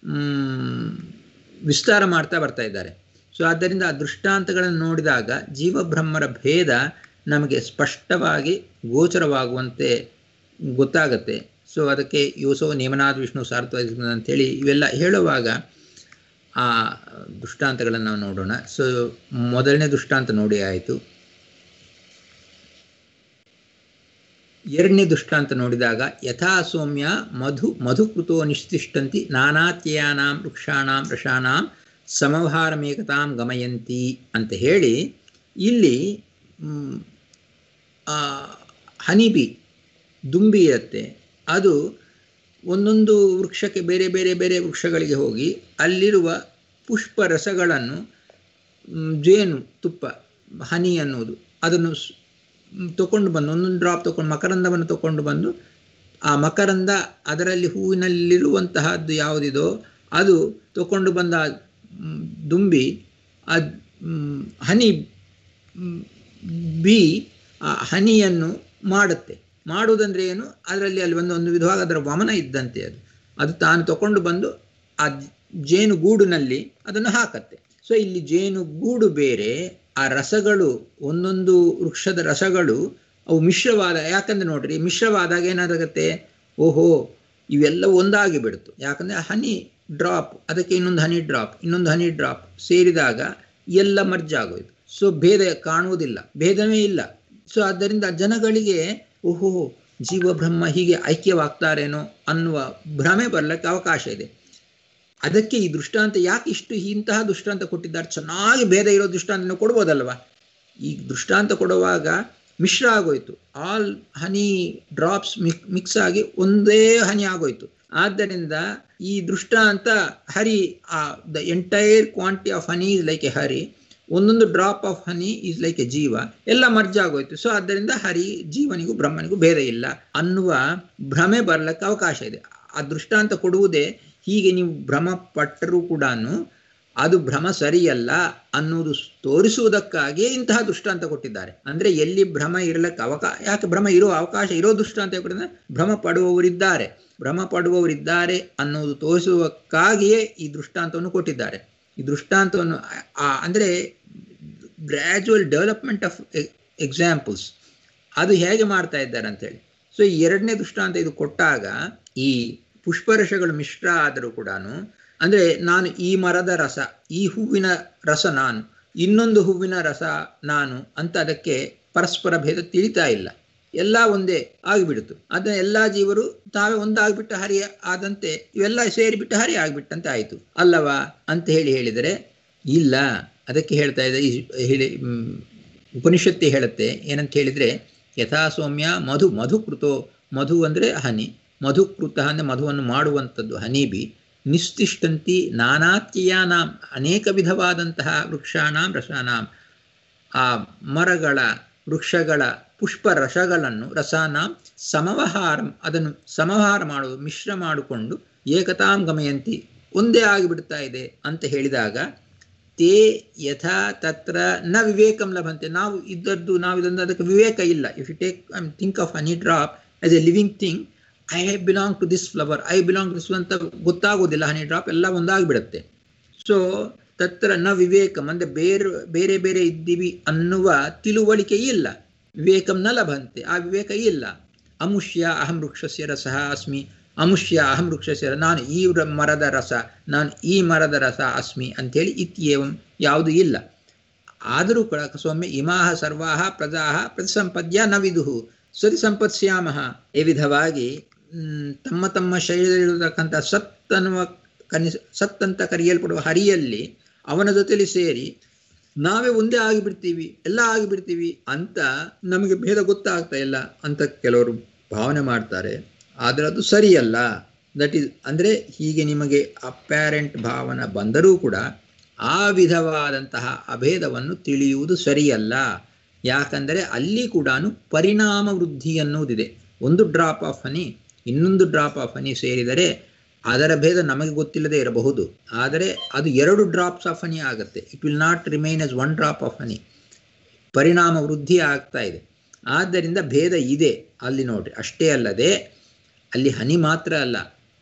ವಿಸ್ತಾರ ಮಾಡ್ತಾ ಬರ್ತಾ ಇದ್ದಾರೆ ಸೊ ಆದ್ದರಿಂದ ಆ ದೃಷ್ಟಾಂತಗಳನ್ನು ನೋಡಿದಾಗ ಜೀವಬ್ರಹ್ಮರ ಭೇದ ನಮಗೆ ಸ್ಪಷ್ಟವಾಗಿ ಗೋಚರವಾಗುವಂತೆ ಗೊತ್ತಾಗತ್ತೆ ಸೊ ಅದಕ್ಕೆ ಯೋಸೋ ನೇಮನಾದ ವಿಷ್ಣು ಸಾರ್ಥ ಅಂತೇಳಿ ಇವೆಲ್ಲ ಹೇಳುವಾಗ ಆ ದೃಷ್ಟಾಂತಗಳನ್ನು ನಾವು ನೋಡೋಣ ಸೊ ಮೊದಲನೇ ದೃಷ್ಟಾಂತ ನೋಡಿ ಆಯಿತು ಎರಡನೇ ದೃಷ್ಟಾಂತ ನೋಡಿದಾಗ ಯಥಾ ಸೌಮ್ಯ ಮಧು ಮಧುಕೃತೋ ನಿಶ್ತಿಷ್ಟಂತಿ ನಾನಾತ್ಯಯಾನಾಂ ವೃಕ್ಷಾಣಾಂ ರಸಾನಾಂ ಸಮವಹಾರಮೇಕತಾಂ ಗಮಯಂತಿ ಅಂತ ಹೇಳಿ ಇಲ್ಲಿ ಹನಿಬಿ ದುಂಬಿ ಇರುತ್ತೆ ಅದು ಒಂದೊಂದು ವೃಕ್ಷಕ್ಕೆ ಬೇರೆ ಬೇರೆ ಬೇರೆ ವೃಕ್ಷಗಳಿಗೆ ಹೋಗಿ ಅಲ್ಲಿರುವ ಪುಷ್ಪ ರಸಗಳನ್ನು ಜೇನು ತುಪ್ಪ ಹನಿ ಅನ್ನೋದು ಅದನ್ನು ತಗೊಂಡು ಬಂದು ಒಂದೊಂದು ಡ್ರಾಪ್ ತಗೊಂಡು ಮಕರಂದವನ್ನು ತಗೊಂಡು ಬಂದು ಆ ಮಕರಂದ ಅದರಲ್ಲಿ ಹೂವಿನಲ್ಲಿರುವಂತಹದ್ದು ಯಾವುದಿದೋ ಅದು ತಗೊಂಡು ಬಂದ ದುಂಬಿ ಆ ಹನಿ ಬಿ ಆ ಹನಿಯನ್ನು ಮಾಡುತ್ತೆ ಮಾಡುವುದಂದ್ರೆ ಏನು ಅದರಲ್ಲಿ ಅಲ್ಲಿ ಒಂದು ಒಂದು ವಿಧವಾಗಿ ಅದರ ವಮನ ಇದ್ದಂತೆ ಅದು ಅದು ತಾನು ತಗೊಂಡು ಬಂದು ಆ ಜೇನು ಗೂಡಿನಲ್ಲಿ ಅದನ್ನು ಹಾಕತ್ತೆ ಸೊ ಇಲ್ಲಿ ಜೇನು ಗೂಡು ಬೇರೆ ಆ ರಸಗಳು ಒಂದೊಂದು ವೃಕ್ಷದ ರಸಗಳು ಅವು ಮಿಶ್ರವಾದ ಯಾಕಂದ್ರೆ ನೋಡ್ರಿ ಮಿಶ್ರವಾದಾಗ ಏನಾಗುತ್ತೆ ಓಹೋ ಇವೆಲ್ಲ ಒಂದಾಗಿ ಬಿಡ್ತು ಯಾಕಂದ್ರೆ ಹನಿ ಡ್ರಾಪ್ ಅದಕ್ಕೆ ಇನ್ನೊಂದು ಹನಿ ಡ್ರಾಪ್ ಇನ್ನೊಂದು ಹನಿ ಡ್ರಾಪ್ ಸೇರಿದಾಗ ಎಲ್ಲ ಮರ್ಜ್ ಆಗೋಯ್ತು ಸೊ ಭೇದ ಕಾಣುವುದಿಲ್ಲ ಭೇದವೇ ಇಲ್ಲ ಸೊ ಆದ್ದರಿಂದ ಜನಗಳಿಗೆ ಓಹೋ ಜೀವ ಬ್ರಹ್ಮ ಹೀಗೆ ಐಕ್ಯವಾಗ್ತಾರೇನೋ ಅನ್ನುವ ಭ್ರಮೆ ಬರಲಿಕ್ಕೆ ಅವಕಾಶ ಇದೆ ಅದಕ್ಕೆ ಈ ದೃಷ್ಟಾಂತ ಯಾಕೆ ಇಷ್ಟು ಇಂತಹ ದೃಷ್ಟಾಂತ ಕೊಟ್ಟಿದ್ದಾರೆ ಚೆನ್ನಾಗಿ ಭೇದ ಇರೋ ದೃಷ್ಟಾಂತ ಕೊಡ್ಬೋದಲ್ವಾ ಈ ದೃಷ್ಟಾಂತ ಕೊಡುವಾಗ ಮಿಶ್ರ ಆಗೋಯ್ತು all honey drops mix mix ಆಗಿ ಒಂದೇ ಹನಿ ಆಗೋಯ್ತು ಆದ್ದರಿಂದ ಈ ದೃಷ್ಟಾಂತ ಹರಿ ಆ the entire quantity of honey is like a Hari ಒಂದೊಂದು drop of honey is like a ಜೀವ ಎಲ್ಲ ಮರ್ಜ್ ಆಗೋಯ್ತು ಸೊ ಆದ್ದರಿಂದ ಹರಿ ಜೀವನಿಗೂ ಬ್ರಹ್ಮನಿಗೂ ಭೇದ ಇಲ್ಲ ಅನ್ನುವ ಭ್ರಮೆ ಬರ್ಲಿಕ್ಕೆ ಅವಕಾಶ ಇದೆ ಆ ದೃಷ್ಟಾಂತ ಕೊಡುವುದೇ ಹೀಗೆ ನೀವು ಭ್ರಮ ಪಟ್ಟರೂ ಕೂಡ ಅದು ಭ್ರಮ ಸರಿಯಲ್ಲ ಅನ್ನುವುದು ತೋರಿಸುವುದಕ್ಕಾಗಿಯೇ ಇಂತಹ ದೃಷ್ಟಾಂತ ಕೊಟ್ಟಿದ್ದಾರೆ ಅಂದ್ರೆ ಎಲ್ಲಿ ಭ್ರಮ ಇರಲಿಕ್ಕೆ ಅವಕಾಶ ಯಾಕೆ ಭ್ರಮ ಇರೋ ಅವಕಾಶ ಇರೋ ದೃಷ್ಟಾಂತ ಕೊಟ್ಟಿದ್ರೆ ಭ್ರಮ ಪಡುವವರಿದ್ದಾರೆ ಭ್ರಮ ಪಡುವವರಿದ್ದಾರೆ ಅನ್ನುವುದು ತೋರಿಸುವಕ್ಕಾಗಿಯೇ ಈ ದೃಷ್ಟಾಂತವನ್ನು ಕೊಟ್ಟಿದ್ದಾರೆ ಈ ದೃಷ್ಟಾಂತವನ್ನು ಅಂದ್ರೆ ಗ್ರ್ಯಾಜುವಲ್ ಡೆವಲಪ್ಮೆಂಟ್ ಆಫ್ ಎಕ್ಸಾಂಪಲ್ಸ್ ಅದು ಹೇಗೆ ಮಾಡ್ತಾ ಇದ್ದಾರೆ ಅಂತೇಳಿ ಸೊ ಈ ಎರಡನೇ ದೃಷ್ಟಾಂತ ಇದು ಕೊಟ್ಟಾಗ ಈ ಪುಷ್ಪರಸಗಳು ಮಿಶ್ರ ಆದರೂ ಕೂಡ ಅಂದ್ರೆ ನಾನು ಈ ಮರದ ರಸ ಈ ಹೂವಿನ ರಸ ನಾನು ಇನ್ನೊಂದು ಹೂವಿನ ರಸ ನಾನು ಅಂತ ಅದಕ್ಕೆ ಪರಸ್ಪರ ಭೇದ ತಿಳಿತಾ ಇಲ್ಲ ಎಲ್ಲ ಒಂದೇ ಆಗಿಬಿಡ್ತು ಅದನ್ನ ಎಲ್ಲಾ ಜೀವರು ತಾವೇ ಒಂದಾಗ್ಬಿಟ್ಟು ಹರಿ ಆದಂತೆ ಇವೆಲ್ಲ ಸೇರಿಬಿಟ್ಟು ಹರಿ ಆಗ್ಬಿಟ್ಟಂತೆ ಆಯ್ತು ಅಲ್ಲವಾ ಅಂತ ಹೇಳಿ ಹೇಳಿದರೆ ಇಲ್ಲ ಅದಕ್ಕೆ ಹೇಳ್ತಾ ಇದೆ ಹೇಳಿ ಉಪನಿಷತ್ತಿ ಹೇಳುತ್ತೆ ಏನಂತ ಹೇಳಿದ್ರೆ ಯಥಾ ಸೌಮ್ಯ ಮಧು ಮಧುಕೃತೋ ಮಧು ಅಂದ್ರೆ ಹನಿ ಮಧುಕೃತ ಅಂದ್ರೆ ಮಧುವನ್ನು ಮಾಡುವಂಥದ್ದು ಹನಿಬಿ ನಿಸ್ತಿಷ್ಟಂತಿ ನಾನಾತ್ಯಯಾನಾಂ ಅನೇಕ ವಿಧವಾದಂತಹ ವೃಕ್ಷಾಣಾಂ ರಸಾನಾಂ ಆ ಮರಗಳ ವೃಕ್ಷಗಳ ಪುಷ್ಪ ರಸಗಳನ್ನು ರಸಾನಾಂ ಸಮವಹಾರ ಅದನ್ನು ಸಮವಹಾರ ಮಾಡುವುದು ಮಿಶ್ರ ಮಾಡಿಕೊಂಡು ಏಕತಾಂ ಗಮಯಂತಿ ಒಂದೇ ಆಗಿಬಿಡ್ತಾ ಇದೆ ಅಂತ ಹೇಳಿದಾಗ ತೇ ಯಥಾ ತತ್ರ ನ ವಿವೇಕಂ ಲಭಂತೆ ನಾವು ಇದ್ದದ್ದು ನಾವು ಇದೊಂದು ಅದಕ್ಕೆ ವಿವೇಕ ಇಲ್ಲ if you take I think of honey drop as a living thing I have belong to this flower I belong to this ಅಂತ ಗೊತ್ತಾಗೋದಿಲ್ಲ ಹನಿ ಡ್ರಾಪ್ ಎಲ್ಲ ಒಂದಾಗಿಬಿಡುತ್ತೆ ಸೊ ತತ್ರ ನ ವಿವೇಕಂ ಅಂದ್ರೆ ಬೇರೆ ಬೇರೆ ಬೇರೆ ಇದ್ದೀವಿ ಅನ್ನುವ ತಿಳುವಳಿಕೆ ಇಲ್ಲ ವಿವೇಕಂ ನ ಲಭಂತೆ ಆ ವಿವೇಕ ಇಲ್ಲ ಅಮುಷ್ಯ ಅಹಂ ವೃಕ್ಷಸ್ಯ ರಸಃ ಅಸ್ಮಿ ಅಮುಷ್ಯ ಅಹಂ ವೃಕ್ಷಸ್ಯ ನಾನು ಈ ಮರದ ರಸ ನಾನು ಈ ಮರದ ರಸ ಅಸ್ಮಿ ಅಂಥೇಳಿ ಇತ್ಯೇವಂ ಯಾವುದು ಇಲ್ಲ ಆದರೂ ಕೂಡ ಸ್ವಾಮಿ ಇಮಾಹ ಸರ್ವಾಹ ಪ್ರಜಾಹ ಪ್ರತಿಸಂಪದ್ಯ ನ ವಿದುಹು ಸರಿ ಸಂಪತ್ಸ್ಯಾಮಹ ಈ ವಿಧವಾಗಿ ತಮ್ಮ ತಮ್ಮ ಶರೀರದಲ್ಲಿರತಕ್ಕಂಥ ಸತ್ ಅನ್ನುವ ಕನಿ ಸತ್ ಅಂತ ಕರೆಯಲ್ಪಡುವ ಹರಿಯಲ್ಲಿ ಅವನ ಜೊತೆಲಿ ಸೇರಿ ನಾವೇ ಒಂದೇ ಆಗಿಬಿಡ್ತೀವಿ ಎಲ್ಲ ಆಗಿಬಿಡ್ತೀವಿ ಅಂತ ನಮಗೆ ಭೇದ ಗೊತ್ತಾಗ್ತಾ ಇಲ್ಲ ಅಂತ ಕೆಲವರು ಭಾವನೆ ಮಾಡ್ತಾರೆ ಆದರೆ ಅದು ಸರಿಯಲ್ಲ ದಟ್ ಈಸ್ ಅಂದರೆ ಹೀಗೆ ನಿಮಗೆ ಅಪ್ಯಾರೆಂಟ್ ಭಾವನ ಬಂದರೂ ಕೂಡ ಆ ವಿಧವಾದಂತಹ ಅಭೇದವನ್ನು ತಿಳಿಯುವುದು ಸರಿಯಲ್ಲ ಯಾಕಂದರೆ ಅಲ್ಲಿ ಕೂಡ ಪರಿಣಾಮ ವೃದ್ಧಿ ಅನ್ನುವುದಿದೆ ಒಂದು ಡ್ರಾಪ್ ಆಫ್ ಹನಿ ಇನ್ನೊಂದು ಡ್ರಾಪ್ ಆಫ್ ಹನಿ ಸೇರಿದರೆ ಅದರ ಭೇದ ನಮಗೆ ಗೊತ್ತಿಲ್ಲದೆ ಇರಬಹುದು ಆದರೆ ಅದು ಎರಡು ಡ್ರಾಪ್ಸ್ ಆಫ್ ಹನಿ ಆಗುತ್ತೆ it will not remain as one drop of honey ಪರಿಣಾಮ ವೃದ್ಧಿ ಆಗ್ತಾ ಇದೆ ಆದ್ದರಿಂದ ಭೇದ ಇದೆ ಅಲ್ಲಿ ನೋಡ್ರಿ ಅಷ್ಟೇ ಅಲ್ಲದೆ ಅಲ್ಲಿ ಹನಿ ಮಾತ್ರ ಅಲ್ಲ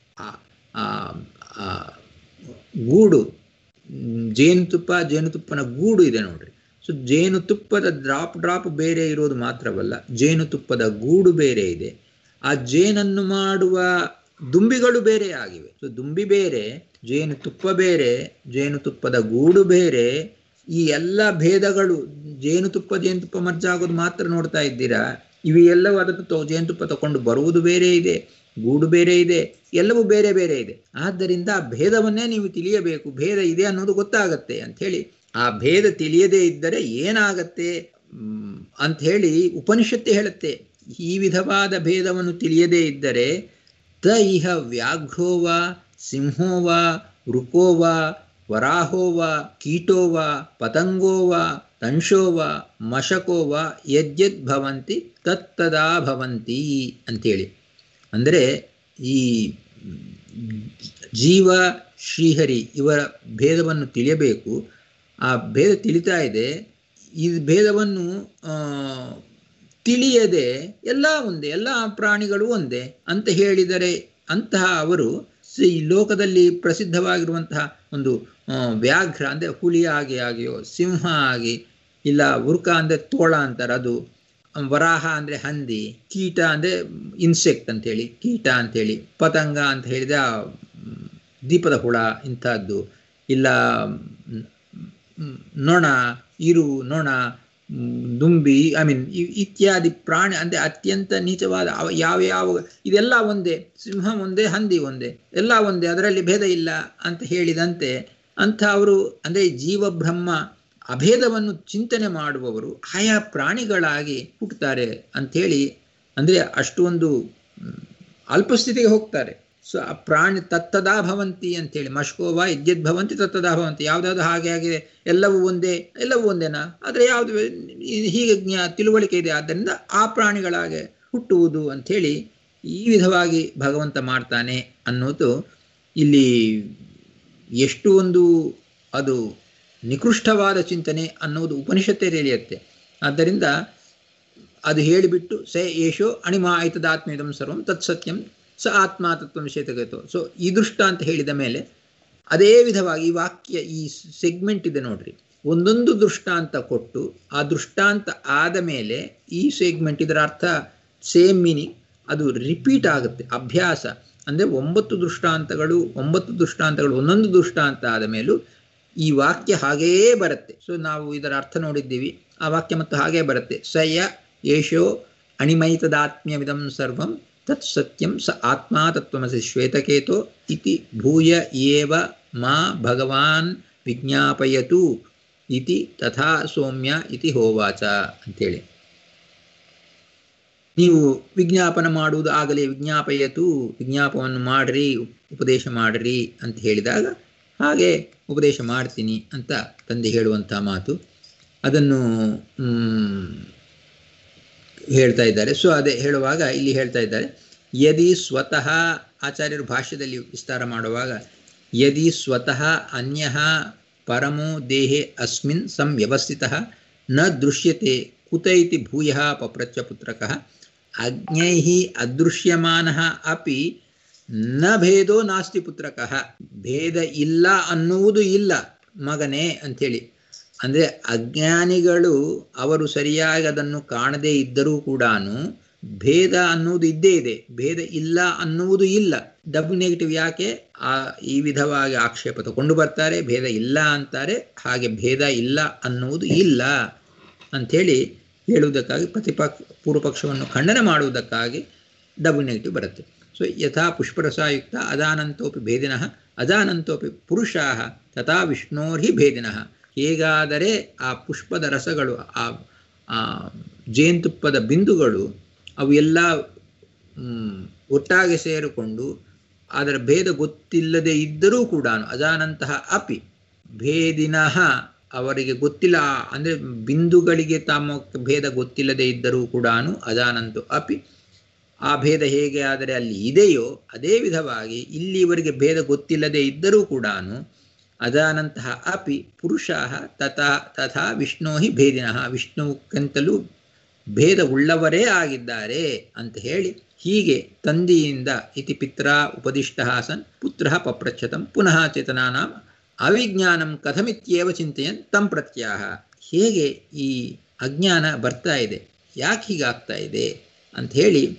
ಗೂಡು ಜೇನುತುಪ್ಪ ಜೇನುತುಪ್ಪನ ಗೂಡು ಇದೆ ನೋಡ್ರಿ ಸೊ ಜೇನುತುಪ್ಪದ ಡ್ರಾಪ್ ಡ್ರಾಪ್ ಬೇರೆ ಇರೋದು ಮಾತ್ರವಲ್ಲ ಜೇನುತುಪ್ಪದ ಗೂಡು ಬೇರೆ ಇದೆ ಆ ಜೇನನ್ನು ಮಾಡುವ ದುಂಬಿಗಳು ಬೇರೆ ಆಗಿವೆ ಸೊ ದುಂಬಿ ಬೇರೆ ಜೇನುತುಪ್ಪ ಬೇರೆ ಜೇನುತುಪ್ಪದ ಗೂಡು ಬೇರೆ ಈ ಎಲ್ಲ ಭೇದಗಳು ಜೇನುತುಪ್ಪ ಜೇನುತುಪ್ಪ ಮರ್ಜಾಗೋದು ಮಾತ್ರ ನೋಡ್ತಾ ಇದ್ದೀರಾ ಇವು ಎಲ್ಲವೂ ಅದನ್ನು ತೊ ಜೇನುತುಪ್ಪ ತಗೊಂಡು ಬರುವುದು ಬೇರೆ ಇದೆ ಗೂಡು ಬೇರೆ ಇದೆ ಎಲ್ಲವೂ ಬೇರೆ ಬೇರೆ ಇದೆ ಆದ್ದರಿಂದ ಆ ಭೇದವನ್ನೇ ನೀವು ತಿಳಿಯಬೇಕು ಭೇದ ಇದೆ ಅನ್ನೋದು ಗೊತ್ತಾಗತ್ತೆ ಅಂತ ಹೇಳಿ ಆ ಭೇದ ತಿಳಿಯದೇ ಇದ್ದರೆ ಏನಾಗತ್ತೆ ಅಂತ ಹೇಳಿ ಉಪನಿಷತ್ತು ಹೇಳುತ್ತೆ ಈ ವಿಧವಾದ ಭೇದವನ್ನು ತಿಳಿಯದೇ ಇದ್ದರೆ ತ ಇಹ ವ್ಯಾಘ್ರೋವ ಸಿಂಹೋವ ವೃಕೋವ ವರಾಹೋವ ಕೀಟೋವ ಪತಂಗೋವ ತಂಶೋವ ಮಶಕೋವ ಯದ್ಯದ್ ಭವಂತಿ ತತ್ತದಾ ಭವಂತಿ ಅಂತೇಳಿ ಅಂದರೆ ಈ ಜೀವ ಶ್ರೀಹರಿ ಇವರ ಭೇದವನ್ನು ತಿಳಿಯಬೇಕು ಆ ಭೇದ ತಿಳಿತಾ ಇದೆ ಈ ಭೇದವನ್ನು ತಿಳಿಯದೆ ಎಲ್ಲ ಒಂದೇ ಎಲ್ಲ ಪ್ರಾಣಿಗಳು ಒಂದೇ ಅಂತ ಹೇಳಿದರೆ ಅಂತಹ ಅವರು ಈ ಲೋಕದಲ್ಲಿ ಪ್ರಸಿದ್ಧವಾಗಿರುವಂತಹ ಒಂದು ವ್ಯಾಘ್ರ ಅಂದರೆ ಹುಲಿ ಆಗಿ ಆಗಿಯೋ ಸಿಂಹ ಆಗಿ ಇಲ್ಲ ಉರ್ಕ ಅಂದರೆ ತೋಳ ಅಂತಾರೆ ಅದು ವರಾಹ ಅಂದರೆ ಹಂದಿ ಕೀಟ ಅಂದರೆ ಇನ್ಸೆಕ್ಟ್ ಅಂತೇಳಿ ಕೀಟ ಅಂತೇಳಿ ಪತಂಗ ಅಂತ ಹೇಳಿದ ದೀಪದ ಹುಳ ಇಂಥದ್ದು ಇಲ್ಲ ನೊಣ ಇರು ನೊಣ ದುಂಬಿ ಐ ಮೀನ್ ಇತ್ಯಾದಿ ಪ್ರಾಣಿ ಅಂದರೆ ಅತ್ಯಂತ ನೀಚವಾದ ಯಾವ ಯಾವ ಇದೆಲ್ಲ ಒಂದೇ ಸಿಂಹ ಒಂದೇ ಹಂದಿ ಒಂದೇ ಎಲ್ಲ ಒಂದೇ ಅದರಲ್ಲಿ ಭೇದ ಇಲ್ಲ ಅಂತ ಹೇಳಿದಂತೆ ಅಂಥ ಅವರು ಅಂದರೆ ಜೀವಬ್ರಹ್ಮ ಅಭೇದವನ್ನು ಚಿಂತನೆ ಮಾಡುವವರು ಆಯಾ ಪ್ರಾಣಿಗಳಾಗಿ ಹುಟ್ಟುತ್ತಾರೆ ಅಂಥೇಳಿ ಅಂದರೆ ಅಷ್ಟು ಒಂದು ಅಲ್ಪಸ್ಥಿತಿಗೆ ಹೋಗ್ತಾರೆ ಸೊ ಆ ಪ್ರಾಣಿ ತತ್ತದಾ ಭವಂತಿ ಅಂತೇಳಿ ಮಶ್ಕೋವ ಇದ್ಯದ್ ಭವಂತಿ ತತ್ತದಾ ಭವಂತಿ ಯಾವುದಾದ್ರು ಹಾಗೆ ಆಗಿದೆ ಎಲ್ಲವೂ ಒಂದೇ ಎಲ್ಲವೂ ಒಂದೇನಾ ಆದರೆ ಯಾವುದು ಹೀಗೆ ಜ್ಞಾ ತಿಳುವಳಿಕೆ ಇದೆ ಆದ್ದರಿಂದ ಆ ಪ್ರಾಣಿಗಳಾಗೆ ಹುಟ್ಟುವುದು ಅಂಥೇಳಿ ಈ ವಿಧವಾಗಿ ಭಗವಂತ ಮಾಡ್ತಾನೆ ಅನ್ನೋದು ಇಲ್ಲಿ ಎಷ್ಟು ಒಂದು ಅದು ನಿಕೃಷ್ಟವಾದ ಚಿಂತನೆ ಅನ್ನೋದು ಉಪನಿಷತ್ತೇ ತಿಳಿಯುತ್ತೆ ಆದ್ದರಿಂದ ಅದು ಹೇಳಿಬಿಟ್ಟು ಸ ಏಷೋ ಅಣಿಮಾ ಆಯ್ತದಾತ್ಮೇದಂ ಸರ್ವಂ ತತ್ಸತ್ಯಂ ಸ ಆತ್ಮ ತತ್ವ ವಿಷಯತಗತೋ ಸೊ ಈ ದೃಷ್ಟ ಅಂತ ಹೇಳಿದ ಮೇಲೆ ಅದೇ ವಿಧವಾಗಿ ಈ ವಾಕ್ಯ ಈ ಸೆಗ್ಮೆಂಟ್ ಇದೆ ನೋಡ್ರಿ ಒಂದೊಂದು ದೃಷ್ಟಾಂತ ಕೊಟ್ಟು ಆ ದೃಷ್ಟಾಂತ ಆದ ಮೇಲೆ ಈ ಸೆಗ್ಮೆಂಟ್ ಇದರ ಅರ್ಥ ಸೇಮ್ ಮೀನಿಂಗ್ ಅದು ರಿಪೀಟ್ ಆಗುತ್ತೆ ಅಭ್ಯಾಸ ಅಂದರೆ ಒಂಬತ್ತು ದೃಷ್ಟಾಂತಗಳು ಒಂಬತ್ತು ದೃಷ್ಟಾಂತಗಳು ಒಂದೊಂದು ದೃಷ್ಟಾಂತ ಆದ ಮೇಲೂ ಈ ವಾಕ್ಯ ಹಾಗೆಯೇ ಬರುತ್ತೆ ಸೊ ನಾವು ಇದರ ಅರ್ಥ ನೋಡಿದ್ದೀವಿ ಆ ವಾಕ್ಯ ಮತ್ತು ಹಾಗೇ ಬರುತ್ತೆ ಸಯ ಯೇಷೋ ಅಣಿಮೈತದಾತ್ಮ್ಯವಿದಂ ಸರ್ವಂ ತತ್ ಸತ್ಯಂ ಸ ಆತ್ಮ ತತ್ವಮಸಿ ಶ್ವೇತಕೇತೋ ಇತಿ ಭೂಯ ಏವ ಮಾ ಭಗವಾನ್ ವಿಜ್ಞಾಪಯತು ಇತಿ ತಥಾ ಸೌಮ್ಯ ಇತಿ ಹೋವಾಚ ಅಂತೇಳಿ ನೀವು ವಿಜ್ಞಾಪನ ಮಾಡುವುದು ಆಗಲೇ ವಿಜ್ಞಾಪಯತು ವಿಜ್ಞಾಪವನ್ನು ಮಾಡ್ರಿ ಉಪದೇಶ ಮಾಡ್ರಿ ಅಂತ ಹೇಳಿದಾಗ ಹಾಗೆ ಉಪದೇಶ ಮಾಡ್ತೀನಿ ಅಂತ ತಂದೆ ಹೇಳುವಂಥ ಮಾತು ಅದನ್ನು ಹೇಳ್ತಾ ಇದ್ದಾರೆ ಸೊ ಅದೇ ಹೇಳುವಾಗ ಇಲ್ಲಿ ಹೇಳ್ತಾ ಇದ್ದಾರೆ ಯದಿ ಸ್ವತಃ ಆಚಾರ್ಯರು ಭಾಷ್ಯದಲ್ಲಿ ವಿಸ್ತಾರ ಮಾಡುವಾಗ ಯದಿ ಸ್ವತಃ ಅನ್ಯ ಪರಮೋ ದೇಹೆ ಅಸ್ಮಿನ್ ಸಂವ್ಯವಸ್ಥಿತ ನ ದೃಶ್ಯತೆ ಕುತ ಇತಿ ಭೂಯ ಪಪ್ರಚ್ಚ ಪುತ್ರಕಃ ಅಜ್ಞೈ ಅದೃಶ್ಯಮಾನ ಅಪಿ ನ ಭೇದೋ ನಾಸ್ತಿ ಪುತ್ರಕಃ ಭೇದ ಇಲ್ಲ ಅನ್ನುವುದು ಇಲ್ಲ ಮಗನೇ ಅಂಥೇಳಿ ಅಂದರೆ ಅಜ್ಞಾನಿಗಳು ಅವರು ಸರಿಯಾಗಿ ಅದನ್ನು ಕಾಣದೇ ಇದ್ದರೂ ಕೂಡ ಭೇದ ಅನ್ನುವುದು ಇದ್ದೇ ಇದೆ ಭೇದ ಇಲ್ಲ ಅನ್ನುವುದು ಇಲ್ಲ ಡಬಲ್ ನೆಗೆಟಿವ್ ಯಾಕೆ ಆ ಈ ವಿಧವಾಗಿ ಆಕ್ಷೇಪ ತಗೊಂಡು ಬರ್ತಾರೆ ಭೇದ ಇಲ್ಲ ಅಂತಾರೆ ಹಾಗೆ ಭೇದ ಇಲ್ಲ ಅನ್ನುವುದು ಇಲ್ಲ ಅಂಥೇಳಿ ಹೇಳುವುದಕ್ಕಾಗಿ ಪ್ರತಿಪಕ್ಷ ಪೂರ್ವಪಕ್ಷವನ್ನು ಖಂಡನೆ ಮಾಡುವುದಕ್ಕಾಗಿ ಡಬಲ್ ನೆಗೆಟಿವ್ ಬರುತ್ತೆ ಸೊ ಯಥಾ ಪುಷ್ಪರಸಾಯುಕ್ತ ಅದಾನಂತೋಪಿ ಭೇದಿನಃ ಅಜಾನಂತೋಪಿ ಪುರುಷಾ ತಥಾ ವಿಷ್ಣೋರ್ಹಿ ಭೇದಿನಃ ಹೇಗಾದರೆ ಆ ಪುಷ್ಪದ ರಸಗಳು ಆ ಜೇನುತುಪ್ಪದ ಬಿಂದುಗಳು ಅವು ಎಲ್ಲ ಒಟ್ಟಾಗಿ ಸೇರಿಕೊಂಡು ಅದರ ಭೇದ ಗೊತ್ತಿಲ್ಲದೆ ಇದ್ದರೂ ಕೂಡ ಅಜಾನಂತಹ ಅಪಿ ಭೇದಿನಃ ಅವರಿಗೆ ಗೊತ್ತಿಲ್ಲ ಅಂದರೆ ಬಿಂದುಗಳಿಗೆ ತಮ್ಮ ಭೇದ ಗೊತ್ತಿಲ್ಲದೆ ಇದ್ದರೂ ಕೂಡ ಅಜಾನಂತು ಅಪಿ ಆ ಭೇದ ಹೇಗೆ ಆದರೆ ಅಲ್ಲಿ ಇದೆಯೋ ಅದೇ ವಿಧವಾಗಿ ಇಲ್ಲಿ ಇವರಿಗೆ ಭೇದ ಗೊತ್ತಿಲ್ಲದೆ ಇದ್ದರೂ ಕೂಡ ಅದಾನಂತಹ ಅಪಿ ಪುರುಷ ತಥಾ ತಥಾ ವಿಷ್ಣೋ ಹಿ ಭೇದಿನಃ ವಿಷ್ಣುಕ್ಕಿಂತಲೂ ಭೇದ ಉಳ್ಳವರೇ ಆಗಿದ್ದಾರೆ ಅಂತ ಹೇಳಿ ಹೀಗೆ ತಂದೆಯಿಂದ ಇತಿ ಪಿತ್ರ ಉಪದಿಷ್ಟ ಸನ್ ಪುತ್ರ ಪಪ್ರಚ್ಛತಂ ಪುನಃ ಚೇತನಾನಾಂ ಅವಿಜ್ಞಾನಂ ಕಥಮಿತ್ಯೇವ ಚಿಂತೆಯನ್ ತಂ ಪ್ರತ್ಯಾಹ ಹೇಗೆ ಈ ಅಜ್ಞಾನ ಬರ್ತಾ ಇದೆ ಯಾಕೆ ಹೀಗಾಗ್ತಾ ಇದೆ ಅಂತ ಹೇಳಿ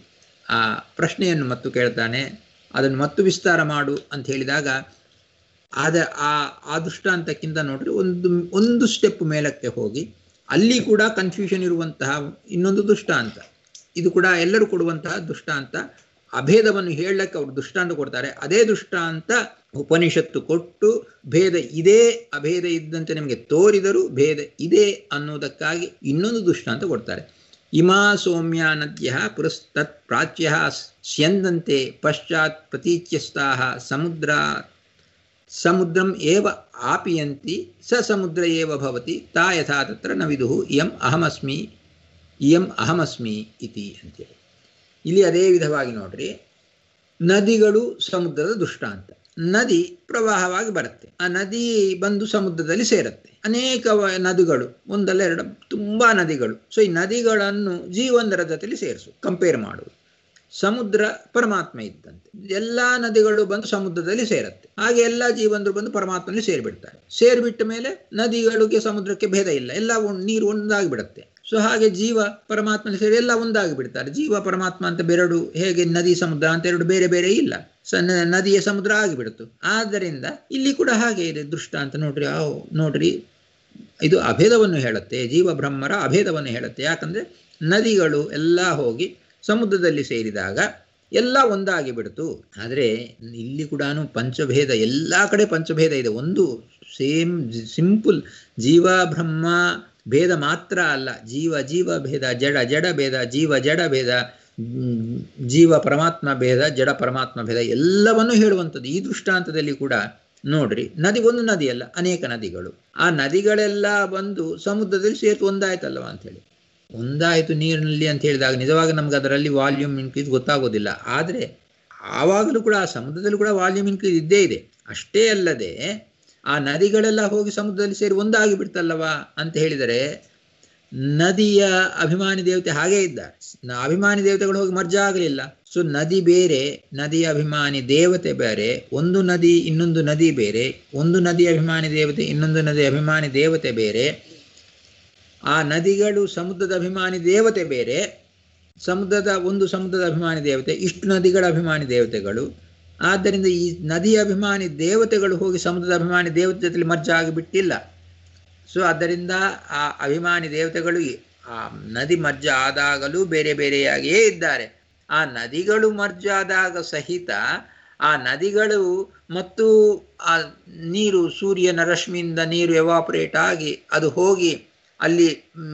ಆ ಪ್ರಶ್ನೆಯನ್ನು ಮತ್ತು ಕೇಳ್ತಾನೆ ಅದನ್ನು ಮತ್ತು ವಿಸ್ತಾರ ಮಾಡು ಅಂತ ಹೇಳಿದಾಗ ಆದ ಆ ಆ ದೃಷ್ಟಾಂತಕ್ಕಿಂತ ನೋಡ್ರಿ ಒಂದು ಒಂದು ಸ್ಟೆಪ್ ಮೇಲಕ್ಕೆ ಹೋಗಿ ಅಲ್ಲಿ ಕೂಡ ಕನ್ಫ್ಯೂಷನ್ ಇರುವಂತಹ ಇನ್ನೊಂದು ದೃಷ್ಟಾಂತ ಇದು ಕೂಡ ಎಲ್ಲರೂ ಕೊಡುವಂತಹ ದೃಷ್ಟಾಂತ ಅಭೇದವನ್ನು ಹೇಳಕ್ಕೆ ಅವರು ದೃಷ್ಟಾಂತ ಕೊಡ್ತಾರೆ ಅದೇ ದೃಷ್ಟಾಂತ ಉಪನಿಷತ್ತು ಕೊಟ್ಟು ಭೇದ ಇದೇ ಅಭೇದ ಇದ್ದಂತೆ ನಿಮಗೆ ತೋರಿದರೂ ಭೇದ ಇದೆ ಅನ್ನೋದಕ್ಕಾಗಿ ಇನ್ನೊಂದು ದೃಷ್ಟಾಂತ ಕೊಡ್ತಾರೆ ಇಮಾ ಸೌಮ್ಯ ನದ್ಯ ಪುರಸ್ತತ್ ಪ್ರಾಚ್ಯ ಸ್ಯಂದಂತೆ ಪಶ್ಚಾತ್ ಪ್ರತೀಚ್ಯಸ್ತಾ ಸಮುದ್ರ ಸಮುದ್ರಂ ಏವ ಆಪಿಯಂತಿ ಸ ಸಮುದ್ರ ಏವ ಭವತಿ ತಾ ಯಥಾ ತತ್ರ ನ ವಿದುಃ ಇಯಂ ಅಹಮಸ್ಮಿ ಇಯಂ ಅಹಮಸ್ಮಿ ಇತಿ ಅಂತೇಳಿ ಇಲ್ಲಿ ಅದೇ ವಿಧವಾಗಿ ನೋಡ್ರಿ ನದಿಗಳು ಸಮುದ್ರದ ದೃಷ್ಟಾಂತ ನದಿ ಪ್ರವಾಹವಾಗಿ ಬರುತ್ತೆ ಆ ನದಿ ಬಂದು ಸಮುದ್ರದಲ್ಲಿ ಸೇರುತ್ತೆ ಅನೇಕ ನದಿಗಳು ಒಂದಲ್ಲ ಎರಡು ತುಂಬಾ ನದಿಗಳು ಸೊ ಈ ನದಿಗಳನ್ನು ಜೀವೊಂದರ ಜೊತೆಲಿ ಸೇರಿಸು ಕಂಪೇರ್ ಮಾಡುವುದು ಸಮುದ್ರ ಪರಮಾತ್ಮ ಇದ್ದಂತೆ ಎಲ್ಲಾ ನದಿಗಳು ಬಂದು ಸಮುದ್ರದಲ್ಲಿ ಸೇರುತ್ತೆ ಹಾಗೆ ಎಲ್ಲಾ ಜೀವಂದರು ಬಂದು ಪರಮಾತ್ಮನಲ್ಲಿ ಸೇರಿಬಿಡ್ತಾರೆ ಸೇರಿಬಿಟ್ಟ ಮೇಲೆ ನದಿಗಳಿಗೆ ಸಮುದ್ರಕ್ಕೆ ಭೇದ ಇಲ್ಲ ಎಲ್ಲ ನೀರು ಒಂದಾಗಿ ಬಿಡುತ್ತೆ ಸೊ ಹಾಗೆ ಜೀವ ಪರಮಾತ್ಮನಲ್ಲಿ ಸೇರಿ ಎಲ್ಲ ಒಂದಾಗಿ ಬಿಡ್ತಾರೆ ಜೀವ ಪರಮಾತ್ಮ ಅಂತ ಬೆರಡು ಹೇಗೆ ನದಿ ಸಮುದ್ರ ಅಂತ ಎರಡು ಬೇರೆ ಬೇರೆ ಇಲ್ಲ ಸಣ್ಣ ನದಿಯ ಸಮುದ್ರ ಆಗಿಬಿಡ್ತು ಆದ್ದರಿಂದ ಇಲ್ಲಿ ಕೂಡ ಹಾಗೆ ಇದೆ ದೃಷ್ಟಾಂತ ನೋಡ್ರಿ ಆ ನೋಡ್ರಿ ಇದು ಅಭೇದವನ್ನು ಹೇಳುತ್ತೆ ಜೀವ ಬ್ರಹ್ಮರ ಅಭೇದವನ್ನು ಹೇಳುತ್ತೆ ಯಾಕಂದ್ರೆ ನದಿಗಳು ಎಲ್ಲ ಹೋಗಿ ಸಮುದ್ರದಲ್ಲಿ ಸೇರಿದಾಗ ಎಲ್ಲ ಒಂದಾಗಿ ಬಿಡ್ತು ಆದರೆ ಇಲ್ಲಿ ಕೂಡ ಪಂಚಭೇದ ಎಲ್ಲ ಕಡೆ ಪಂಚಭೇದ ಇದೆ ಒಂದು ಸೇಮ್ ಸಿಂಪಲ್ ಜೀವ ಬ್ರಹ್ಮ ಭೇದ ಮಾತ್ರ ಅಲ್ಲ ಜೀವ ಜೀವ ಭೇದ ಜಡ ಜಡ ಭೇದ ಜೀವ ಜಡ ಭೇದ ಜೀವ ಪರಮಾತ್ಮ ಭೇದ ಜಡ ಪರಮಾತ್ಮ ಭೇದ ಎಲ್ಲವನ್ನೂ ಹೇಳುವಂಥದ್ದು ಈ ದೃಷ್ಟಾಂತದಲ್ಲಿ ಕೂಡ ನೋಡ್ರಿ ನದಿ ಒಂದು ನದಿ ಅಲ್ಲ ಅನೇಕ ನದಿಗಳು ಆ ನದಿಗಳೆಲ್ಲ ಬಂದು ಸಮುದ್ರದಲ್ಲಿ ಸೇರ್ತು ಒಂದಾಯ್ತಲ್ವ ಅಂತೇಳಿ ಒಂದಾಯಿತು ನೀರಿನಲ್ಲಿ ಅಂತ ಹೇಳಿದಾಗ ನಿಜವಾಗಿ ನಮ್ಗೆ ಅದರಲ್ಲಿ ವಾಲ್ಯೂಮ್ ಇನ್ಕ್ರೀಸ್ ಗೊತ್ತಾಗೋದಿಲ್ಲ ಆದರೆ ಆವಾಗಲೂ ಕೂಡ ಆ ಸಮುದ್ರದಲ್ಲಿ ಕೂಡ ವಾಲ್ಯೂಮ್ ಇನ್ಕ್ರೀಸ್ ಇದ್ದೇ ಇದೆ ಅಷ್ಟೇ ಅಲ್ಲದೆ ಆ ನದಿಗಳೆಲ್ಲ ಹೋಗಿ ಸಮುದ್ರದಲ್ಲಿ ಸೇರಿ ಒಂದಾಗಿ ಬಿಡ್ತಲ್ಲವಾ ಅಂತ ಹೇಳಿದರೆ ನದಿಯ ಅಭಿಮಾನಿ ದೇವತೆ ಹಾಗೇ ಇದ್ದ ಅಭಿಮಾನಿ ದೇವತೆಗಳು ಹೋಗಿ ಮರ್ಜ ಆಗಲಿಲ್ಲ ಸೊ ನದಿ ಬೇರೆ ನದಿಯ ಅಭಿಮಾನಿ ದೇವತೆ ಬೇರೆ ಒಂದು ನದಿ ಇನ್ನೊಂದು ನದಿ ಬೇರೆ ಒಂದು ನದಿ ಅಭಿಮಾನಿ ದೇವತೆ ಇನ್ನೊಂದು ನದಿ ಅಭಿಮಾನಿ ದೇವತೆ ಬೇರೆ ಆ ನದಿಗಳು ಸಮುದ್ರದ ಅಭಿಮಾನಿ ದೇವತೆ ಬೇರೆ ಸಮುದ್ರದ ಒಂದು ಸಮುದ್ರದ ಅಭಿಮಾನಿ ದೇವತೆ ಇಷ್ಟು ನದಿಗಳ ಅಭಿಮಾನಿ ದೇವತೆಗಳು ಆದ್ದರಿಂದ ಈ ನದಿಯ ಅಭಿಮಾನಿ ದೇವತೆಗಳು ಹೋಗಿ ಸಮುದ್ರದ ಅಭಿಮಾನಿ ದೇವತೆ ಜೊತೆಲಿ ಮರ್ಜ ಆಗಿಬಿಟ್ಟಿಲ್ಲ ಸೊ ಆದ್ದರಿಂದ ಆ ಅಭಿಮಾನಿ ದೇವತೆಗಳು ಆ ನದಿ ಮರ್ಜ ಆದಾಗಲೂ ಬೇರೆ ಬೇರೆಯಾಗಿಯೇ ಇದ್ದಾರೆ ಆ ನದಿಗಳು ಮರ್ಜ ಆದಾಗ ಸಹಿತ ಆ ನದಿಗಳು ಮತ್ತು ಆ ನೀರು ಸೂರ್ಯನ ರಶ್ಮಿಯಿಂದ ನೀರು ಎವಾಪರೇಟ್ ಆಗಿ ಅದು ಹೋಗಿ ಅಲ್ಲಿ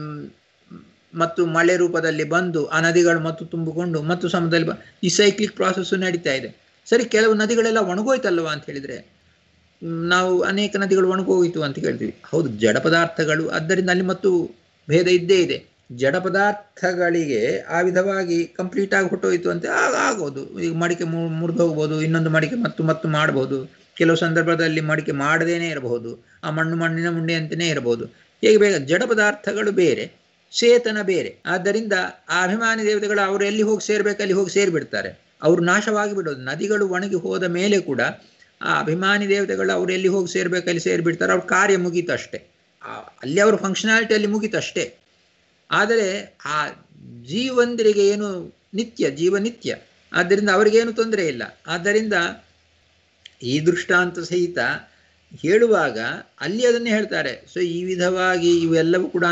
ಮತ್ತು ಮಳೆ ರೂಪದಲ್ಲಿ ಬಂದು ಆ ನದಿಗಳು ಮತ್ತು ತುಂಬಿಕೊಂಡು ಮತ್ತು ಸಮುದ್ರದಲ್ಲಿ ಬ ಈ ಸೈಕ್ಲಿಕ್ ಪ್ರಾಸೆಸ್ಸು ನಡೀತಾ ಇದೆ ಸರಿ ಕೆಲವು ನದಿಗಳೆಲ್ಲ ಒಣಗೋಯ್ತಲ್ವ ಅಂತ ಹೇಳಿದ್ರೆ ನಾವು ಅನೇಕ ನದಿಗಳು ಒಣಗೋಯಿತು ಅಂತ ಹೇಳ್ತೀವಿ ಹೌದು ಜಡ ಪದಾರ್ಥಗಳು ಆದ್ದರಿಂದ ಅಲ್ಲಿ ಮತ್ತು ಭೇದ ಇದ್ದೇ ಇದೆ ಜಡ ಪದಾರ್ಥಗಳಿಗೆ ಆ ವಿಧವಾಗಿ ಕಂಪ್ಲೀಟ್ ಆಗಿ ಹೊಟ್ಟೋಯ್ತು ಅಂತ ಆಗೋದು ಈಗ ಮಡಿಕೆ ಮುರಿದು ಹೋಗ್ಬೋದು ಇನ್ನೊಂದು ಮಡಿಕೆ ಮತ್ತು ಮತ್ತು ಮಾಡಬಹುದು ಕೆಲವು ಸಂದರ್ಭದಲ್ಲಿ ಮಡಿಕೆ ಮಾಡದೇನೆ ಇರಬಹುದು ಆ ಮಣ್ಣು ಮಣ್ಣಿನ ಮುಂಡೆ ಅಂತಲೇ ಇರಬಹುದು ಹೇಗೆ ಬೇಗ ಜಡ ಪದಾರ್ಥಗಳು ಬೇರೆ ಚೇತನ ಬೇರೆ ಆದ್ದರಿಂದ ಆ ಅಭಿಮಾನಿ ದೇವತೆಗಳು ಅವರು ಎಲ್ಲಿ ಹೋಗಿ ಸೇರ್ಬೇಕು ಅಲ್ಲಿ ಹೋಗಿ ಸೇರಿಬಿಡ್ತಾರೆ ಅವರು ನಾಶವಾಗಿ ಬಿಡೋದು ನದಿಗಳು ಒಣಗಿ ಹೋದ ಮೇಲೆ ಕೂಡ ಆ ಅಭಿಮಾನಿ ದೇವತೆಗಳು ಅವ್ರು ಎಲ್ಲಿ ಹೋಗಿ ಸೇರ್ಬೇಕು ಅಲ್ಲಿ ಸೇರಿಬಿಡ್ತಾರೆ ಅವ್ರ ಕಾರ್ಯ ಮುಗೀತಷ್ಟೇ ಅಲ್ಲಿ ಅವ್ರ ಫಂಕ್ಷನಾಲಿಟಿ ಅಲ್ಲಿ ಮುಗೀತಷ್ಟೇ ಆದರೆ ಆ ಜೀವಂದರಿಗೆ ಏನು ನಿತ್ಯ ಜೀವ ನಿತ್ಯ ಆದ್ದರಿಂದ ಅವರಿಗೇನು ತೊಂದರೆ ಇಲ್ಲ ಆದ್ದರಿಂದ ಈ ದೃಷ್ಟಾಂತ ಸಹಿತ ಹೇಳುವಾಗ ಅಲ್ಲಿ ಅದನ್ನೇ ಹೇಳ್ತಾರೆ ಸೊ ಈ ವಿಧವಾಗಿ ಇವೆಲ್ಲವೂ ಕೂಡ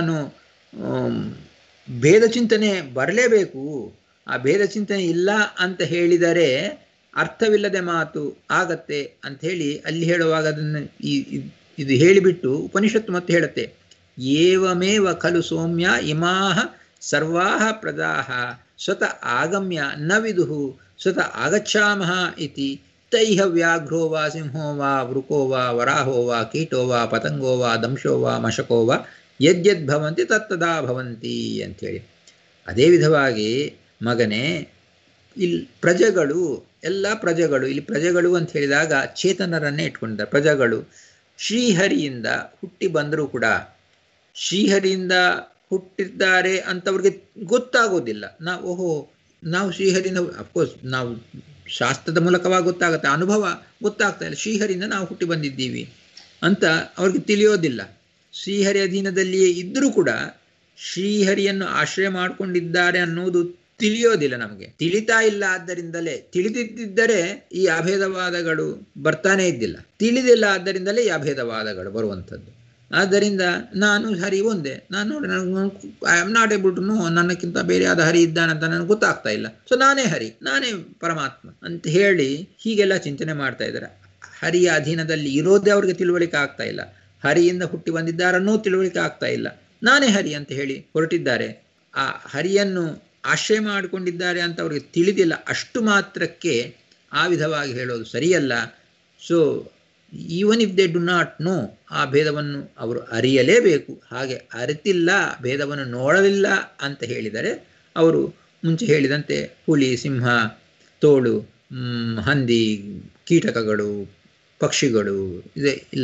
ಭೇದ ಚಿಂತನೆ ಬರಲೇಬೇಕು ಆ ಭೇದ ಚಿಂತನೆ ಇಲ್ಲ ಅಂತ ಹೇಳಿದರೆ ಅರ್ಥವಿಲ್ಲದೆ ಮಾತು ಆಗತ್ತೆ ಅಂತ ಹೇಳಿ ಅಲ್ಲಿ ಹೇಳುವಾಗ ಅದನ್ನು ಈ ಇದು ಹೇಳಿಬಿಟ್ಟು ಉಪನಿಷತ್ತು ಮತ್ತೆ ಹೇಳುತ್ತೆ ಏವಮೇವ ಖಲು ಸೌಮ್ಯ ಇಮಾಹ ಸರ್ವಾಹ ಪ್ರದಾಹ ಸ್ವತ ಆಗಮ್ಯ ನ ವಿದುಹು ಸ್ವತ ಆಗಚ್ಛಾಮಹ ಇತಿ ತೈಹ ವ್ಯಾಘ್ರೋ ವಾ ಸಿಂಹೋ ವಾ ವೃಕೋ ವಾ ವರಾಹೋ ವಾ ಕೀಟೋ ವಾ ಪತಂಗೋ ವಾ ದಂಶೋ ವಾ ಮಶಕೋ ವಾ ಯದ್ಯದ್ ಭವಂತಿ ತತ್ತದಾ ಭವಂತಿ ಅಂಥೇಳಿ ಅದೇ ವಿಧವಾಗಿ ಮಗನೇ ಇಲ್ಲಿ ಪ್ರಜೆಗಳು ಎಲ್ಲ ಪ್ರಜೆಗಳು ಇಲ್ಲಿ ಪ್ರಜೆಗಳು ಅಂತ ಹೇಳಿದಾಗ ಚೇತನರನ್ನೇ ಇಟ್ಕೊಂಡಿದ್ದಾರೆ ಪ್ರಜೆಗಳು ಶ್ರೀಹರಿಯಿಂದ ಹುಟ್ಟಿ ಬಂದರೂ ಕೂಡ ಶ್ರೀಹರಿಯಿಂದ ಹುಟ್ಟಿದ್ದಾರೆ ಅಂತವ್ರಿಗೆ ಗೊತ್ತಾಗೋದಿಲ್ಲ ನಾವು ಓಹೋ ನಾವು ಶ್ರೀಹರಿಯಿಂದ ಅಫ್ಕೋರ್ಸ್ ನಾವು ಶಾಸ್ತ್ರದ ಮೂಲಕವಾಗಿ ಗೊತ್ತಾಗುತ್ತೆ ಅನುಭವ ಗೊತ್ತಾಗ್ತಾ ಇಲ್ಲ ಶ್ರೀಹರಿಯಿಂದ ನಾವು ಹುಟ್ಟಿ ಬಂದಿದ್ದೀವಿ ಅಂತ ಅವ್ರಿಗೆ ತಿಳಿಯೋದಿಲ್ಲ ಶ್ರೀಹರಿ ಅಧೀನದಲ್ಲಿಯೇ ಇದ್ದರೂ ಕೂಡ ಶ್ರೀಹರಿಯನ್ನು ಆಶ್ರಯ ಮಾಡಿಕೊಂಡಿದ್ದಾರೆ ಅನ್ನೋದು ತಿಳಿಯೋದಿಲ್ಲ ನಮಗೆ ತಿಳಿತಾ ಇಲ್ಲ ಆದ್ದರಿಂದಲೇ ತಿಳಿದಿದ್ದರೆ ಈ ಅಭೇದವಾದಗಳು ಬರ್ತಾನೆ ಇದ್ದಿಲ್ಲ ತಿಳಿದಿಲ್ಲ ಆದ್ದರಿಂದಲೇ ಈ ಅಭೇದವಾದಗಳು ಬರುವಂಥದ್ದು ಆದ್ದರಿಂದ ನಾನು ಹರಿ ಒಂದೇ ನಾನು ನೋಡಿ ನನಗೆ I am not able to know ನನ್ನಕ್ಕಿಂತ ಬೇರೆಯಾದ ಹರಿ ಇದ್ದಾನಂತ ನನಗೆ ಗೊತ್ತಾಗ್ತಾ ಇಲ್ಲ ಸೊ ನಾನೇ ಹರಿ ನಾನೇ ಪರಮಾತ್ಮ ಅಂತ ಹೇಳಿ ಹೀಗೆಲ್ಲ ಚಿಂತನೆ ಮಾಡ್ತಾ ಇದ್ದಾರೆ ಹರಿಯ ಅಧೀನದಲ್ಲಿ ಇರೋದೇ ಅವ್ರಿಗೆ ತಿಳುವಳಿಕೆ ಆಗ್ತಾ ಇಲ್ಲ ಹರಿಯಿಂದ ಹುಟ್ಟಿ ಬಂದಿದ್ದಾರನ್ನೂ ತಿಳುವಳಿಕೆ ಆಗ್ತಾ ಇಲ್ಲ ನಾನೇ ಹರಿ ಅಂತ ಹೇಳಿ ಹೊರಟಿದ್ದಾರೆ ಆ ಹರಿಯನ್ನು ಆಶ್ರಯ ಮಾಡಿಕೊಂಡಿದ್ದಾರೆ ಅಂತ ಅವ್ರಿಗೆ ತಿಳಿದಿಲ್ಲ ಅಷ್ಟು ಮಾತ್ರಕ್ಕೆ ಆ ವಿಧವಾಗಿ ಹೇಳೋದು ಸರಿಯಲ್ಲ so even if they do not know ಆ ಭೇದವನ್ನು ಅವರು ಅರಿಯಲೇಬೇಕು ಹಾಗೆ ಅರಿತಿಲ್ಲ ಭೇದವನ್ನು ನೋಡಲಿಲ್ಲ ಅಂತ ಹೇಳಿದರೆ ಅವರು ಮುಂಚೆ ಹೇಳಿದಂತೆ ಹುಲಿ ಸಿಂಹ ತೋಳು ಹಂದಿ ಕೀಟಕಗಳು ಪಕ್ಷಿಗಳು ಇದೆ ಇಲ್ಲ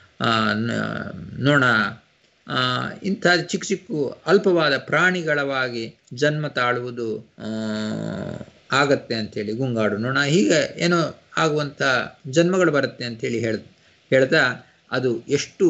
ನೊಣ ಇಂಥ ಚಿಕ್ಕ ಚಿಕ್ಕ ಅಲ್ಪವಾದ ಪ್ರಾಣಿಗಳವಾಗಿ ಜನ್ಮ ತಾಳುವುದು ಆಗತ್ತೆ ಅಂಥೇಳಿ ಗುಂಗಾಡು ನೊಣ ಹೀಗೆ ಏನೋ ಆಗುವಂಥ ಜನ್ಮಗಳು ಬರುತ್ತೆ ಅಂಥೇಳಿ ಹೇಳ ಹೇಳ್ತಾ ಅದು ಎಷ್ಟು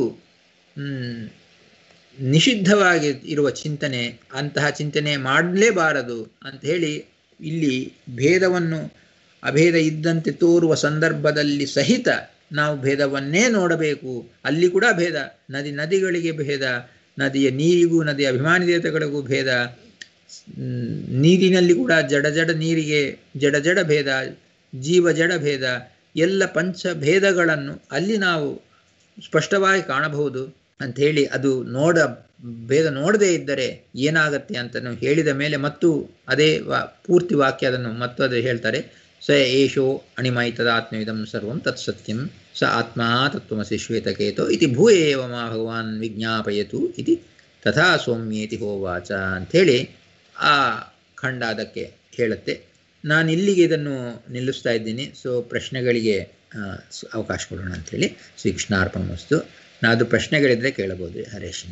ನಿಷಿದ್ಧವಾಗಿ ಇರುವ ಚಿಂತನೆ ಅಂತಹ ಚಿಂತನೆ ಮಾಡಲೇಬಾರದು ಅಂತ ಹೇಳಿ ಇಲ್ಲಿ ಭೇದವನ್ನು ಅಭೇದ ಇದ್ದಂತೆ ತೋರುವ ಸಂದರ್ಭದಲ್ಲಿ ಸಹಿತ ನಾವು ಭೇದವನ್ನೇ ನೋಡಬೇಕು ಅಲ್ಲಿ ಕೂಡ ಭೇದ ನದಿ ನದಿಗಳಿಗೆ ಭೇದ ನದಿಯ ನೀರಿಗೂ ನದಿಯ ಅಭಿಮಾನಿ ದೇವತೆಗಳಿಗೂ ಭೇದ ನೀರಿನಲ್ಲಿ ಕೂಡ ಜಡ ಜಡ ನೀರಿಗೆ ಜಡ ಜಡ ಭೇದ ಜೀವ ಜಡ ಭೇದ ಎಲ್ಲ ಪಂಚ ಭೇದಗಳನ್ನು ಅಲ್ಲಿ ನಾವು ಸ್ಪಷ್ಟವಾಗಿ ಕಾಣಬಹುದು ಅಂತ ಹೇಳಿ ಅದು ನೋಡ ಭೇದ ನೋಡದೇ ಇದ್ದರೆ ಏನಾಗತ್ತೆ ಅಂತ ಹೇಳಿದ ಮೇಲೆ ಮತ್ತು ಅದೇ ವಾ ಪೂರ್ತಿ ವಾಕ್ಯ ಅದನ್ನು ಮತ್ತು ಅದು ಹೇಳ್ತಾರೆ ಸ ಏಷೋ ಅಣಿಮೈತದಾತ್ಮವಿದಂ ಸರ್ವಂ ತತ್ಸತ್ಯಂ ಸ ಆತ್ಮ ತತ್ವಮಸಿ ಶ್ವೇತಕೇತೋ ಇತಿ ಭೂ ಏವ ಮಾ ಭಗವಾನ್ ವಿಜ್ಞಾಪಯತು ಇತಿ ತಥಾ ಸೌಮ್ಯೇತಿ ಹೋವಾಚ ಅಂಥೇಳಿ ಆ ಖಂಡ ಅದಕ್ಕೆ ಹೇಳುತ್ತೆ ನಾನು ಇಲ್ಲಿಗೆ ಇದನ್ನು ನಿಲ್ಲಿಸ್ತಾ ಇದ್ದೀನಿ ಸೊ ಪ್ರಶ್ನೆಗಳಿಗೆ ಅವಕಾಶ ಕೊಡೋಣ ಅಂಥೇಳಿ ಶ್ರೀ ಕೃಷ್ಣಾರ್ಪಣ ವಸ್ತು ನಾದು ಪ್ರಶ್ನೆಗಳಿದ್ದರೆ ಕೇಳಬಹುದು ಹರೇಶ್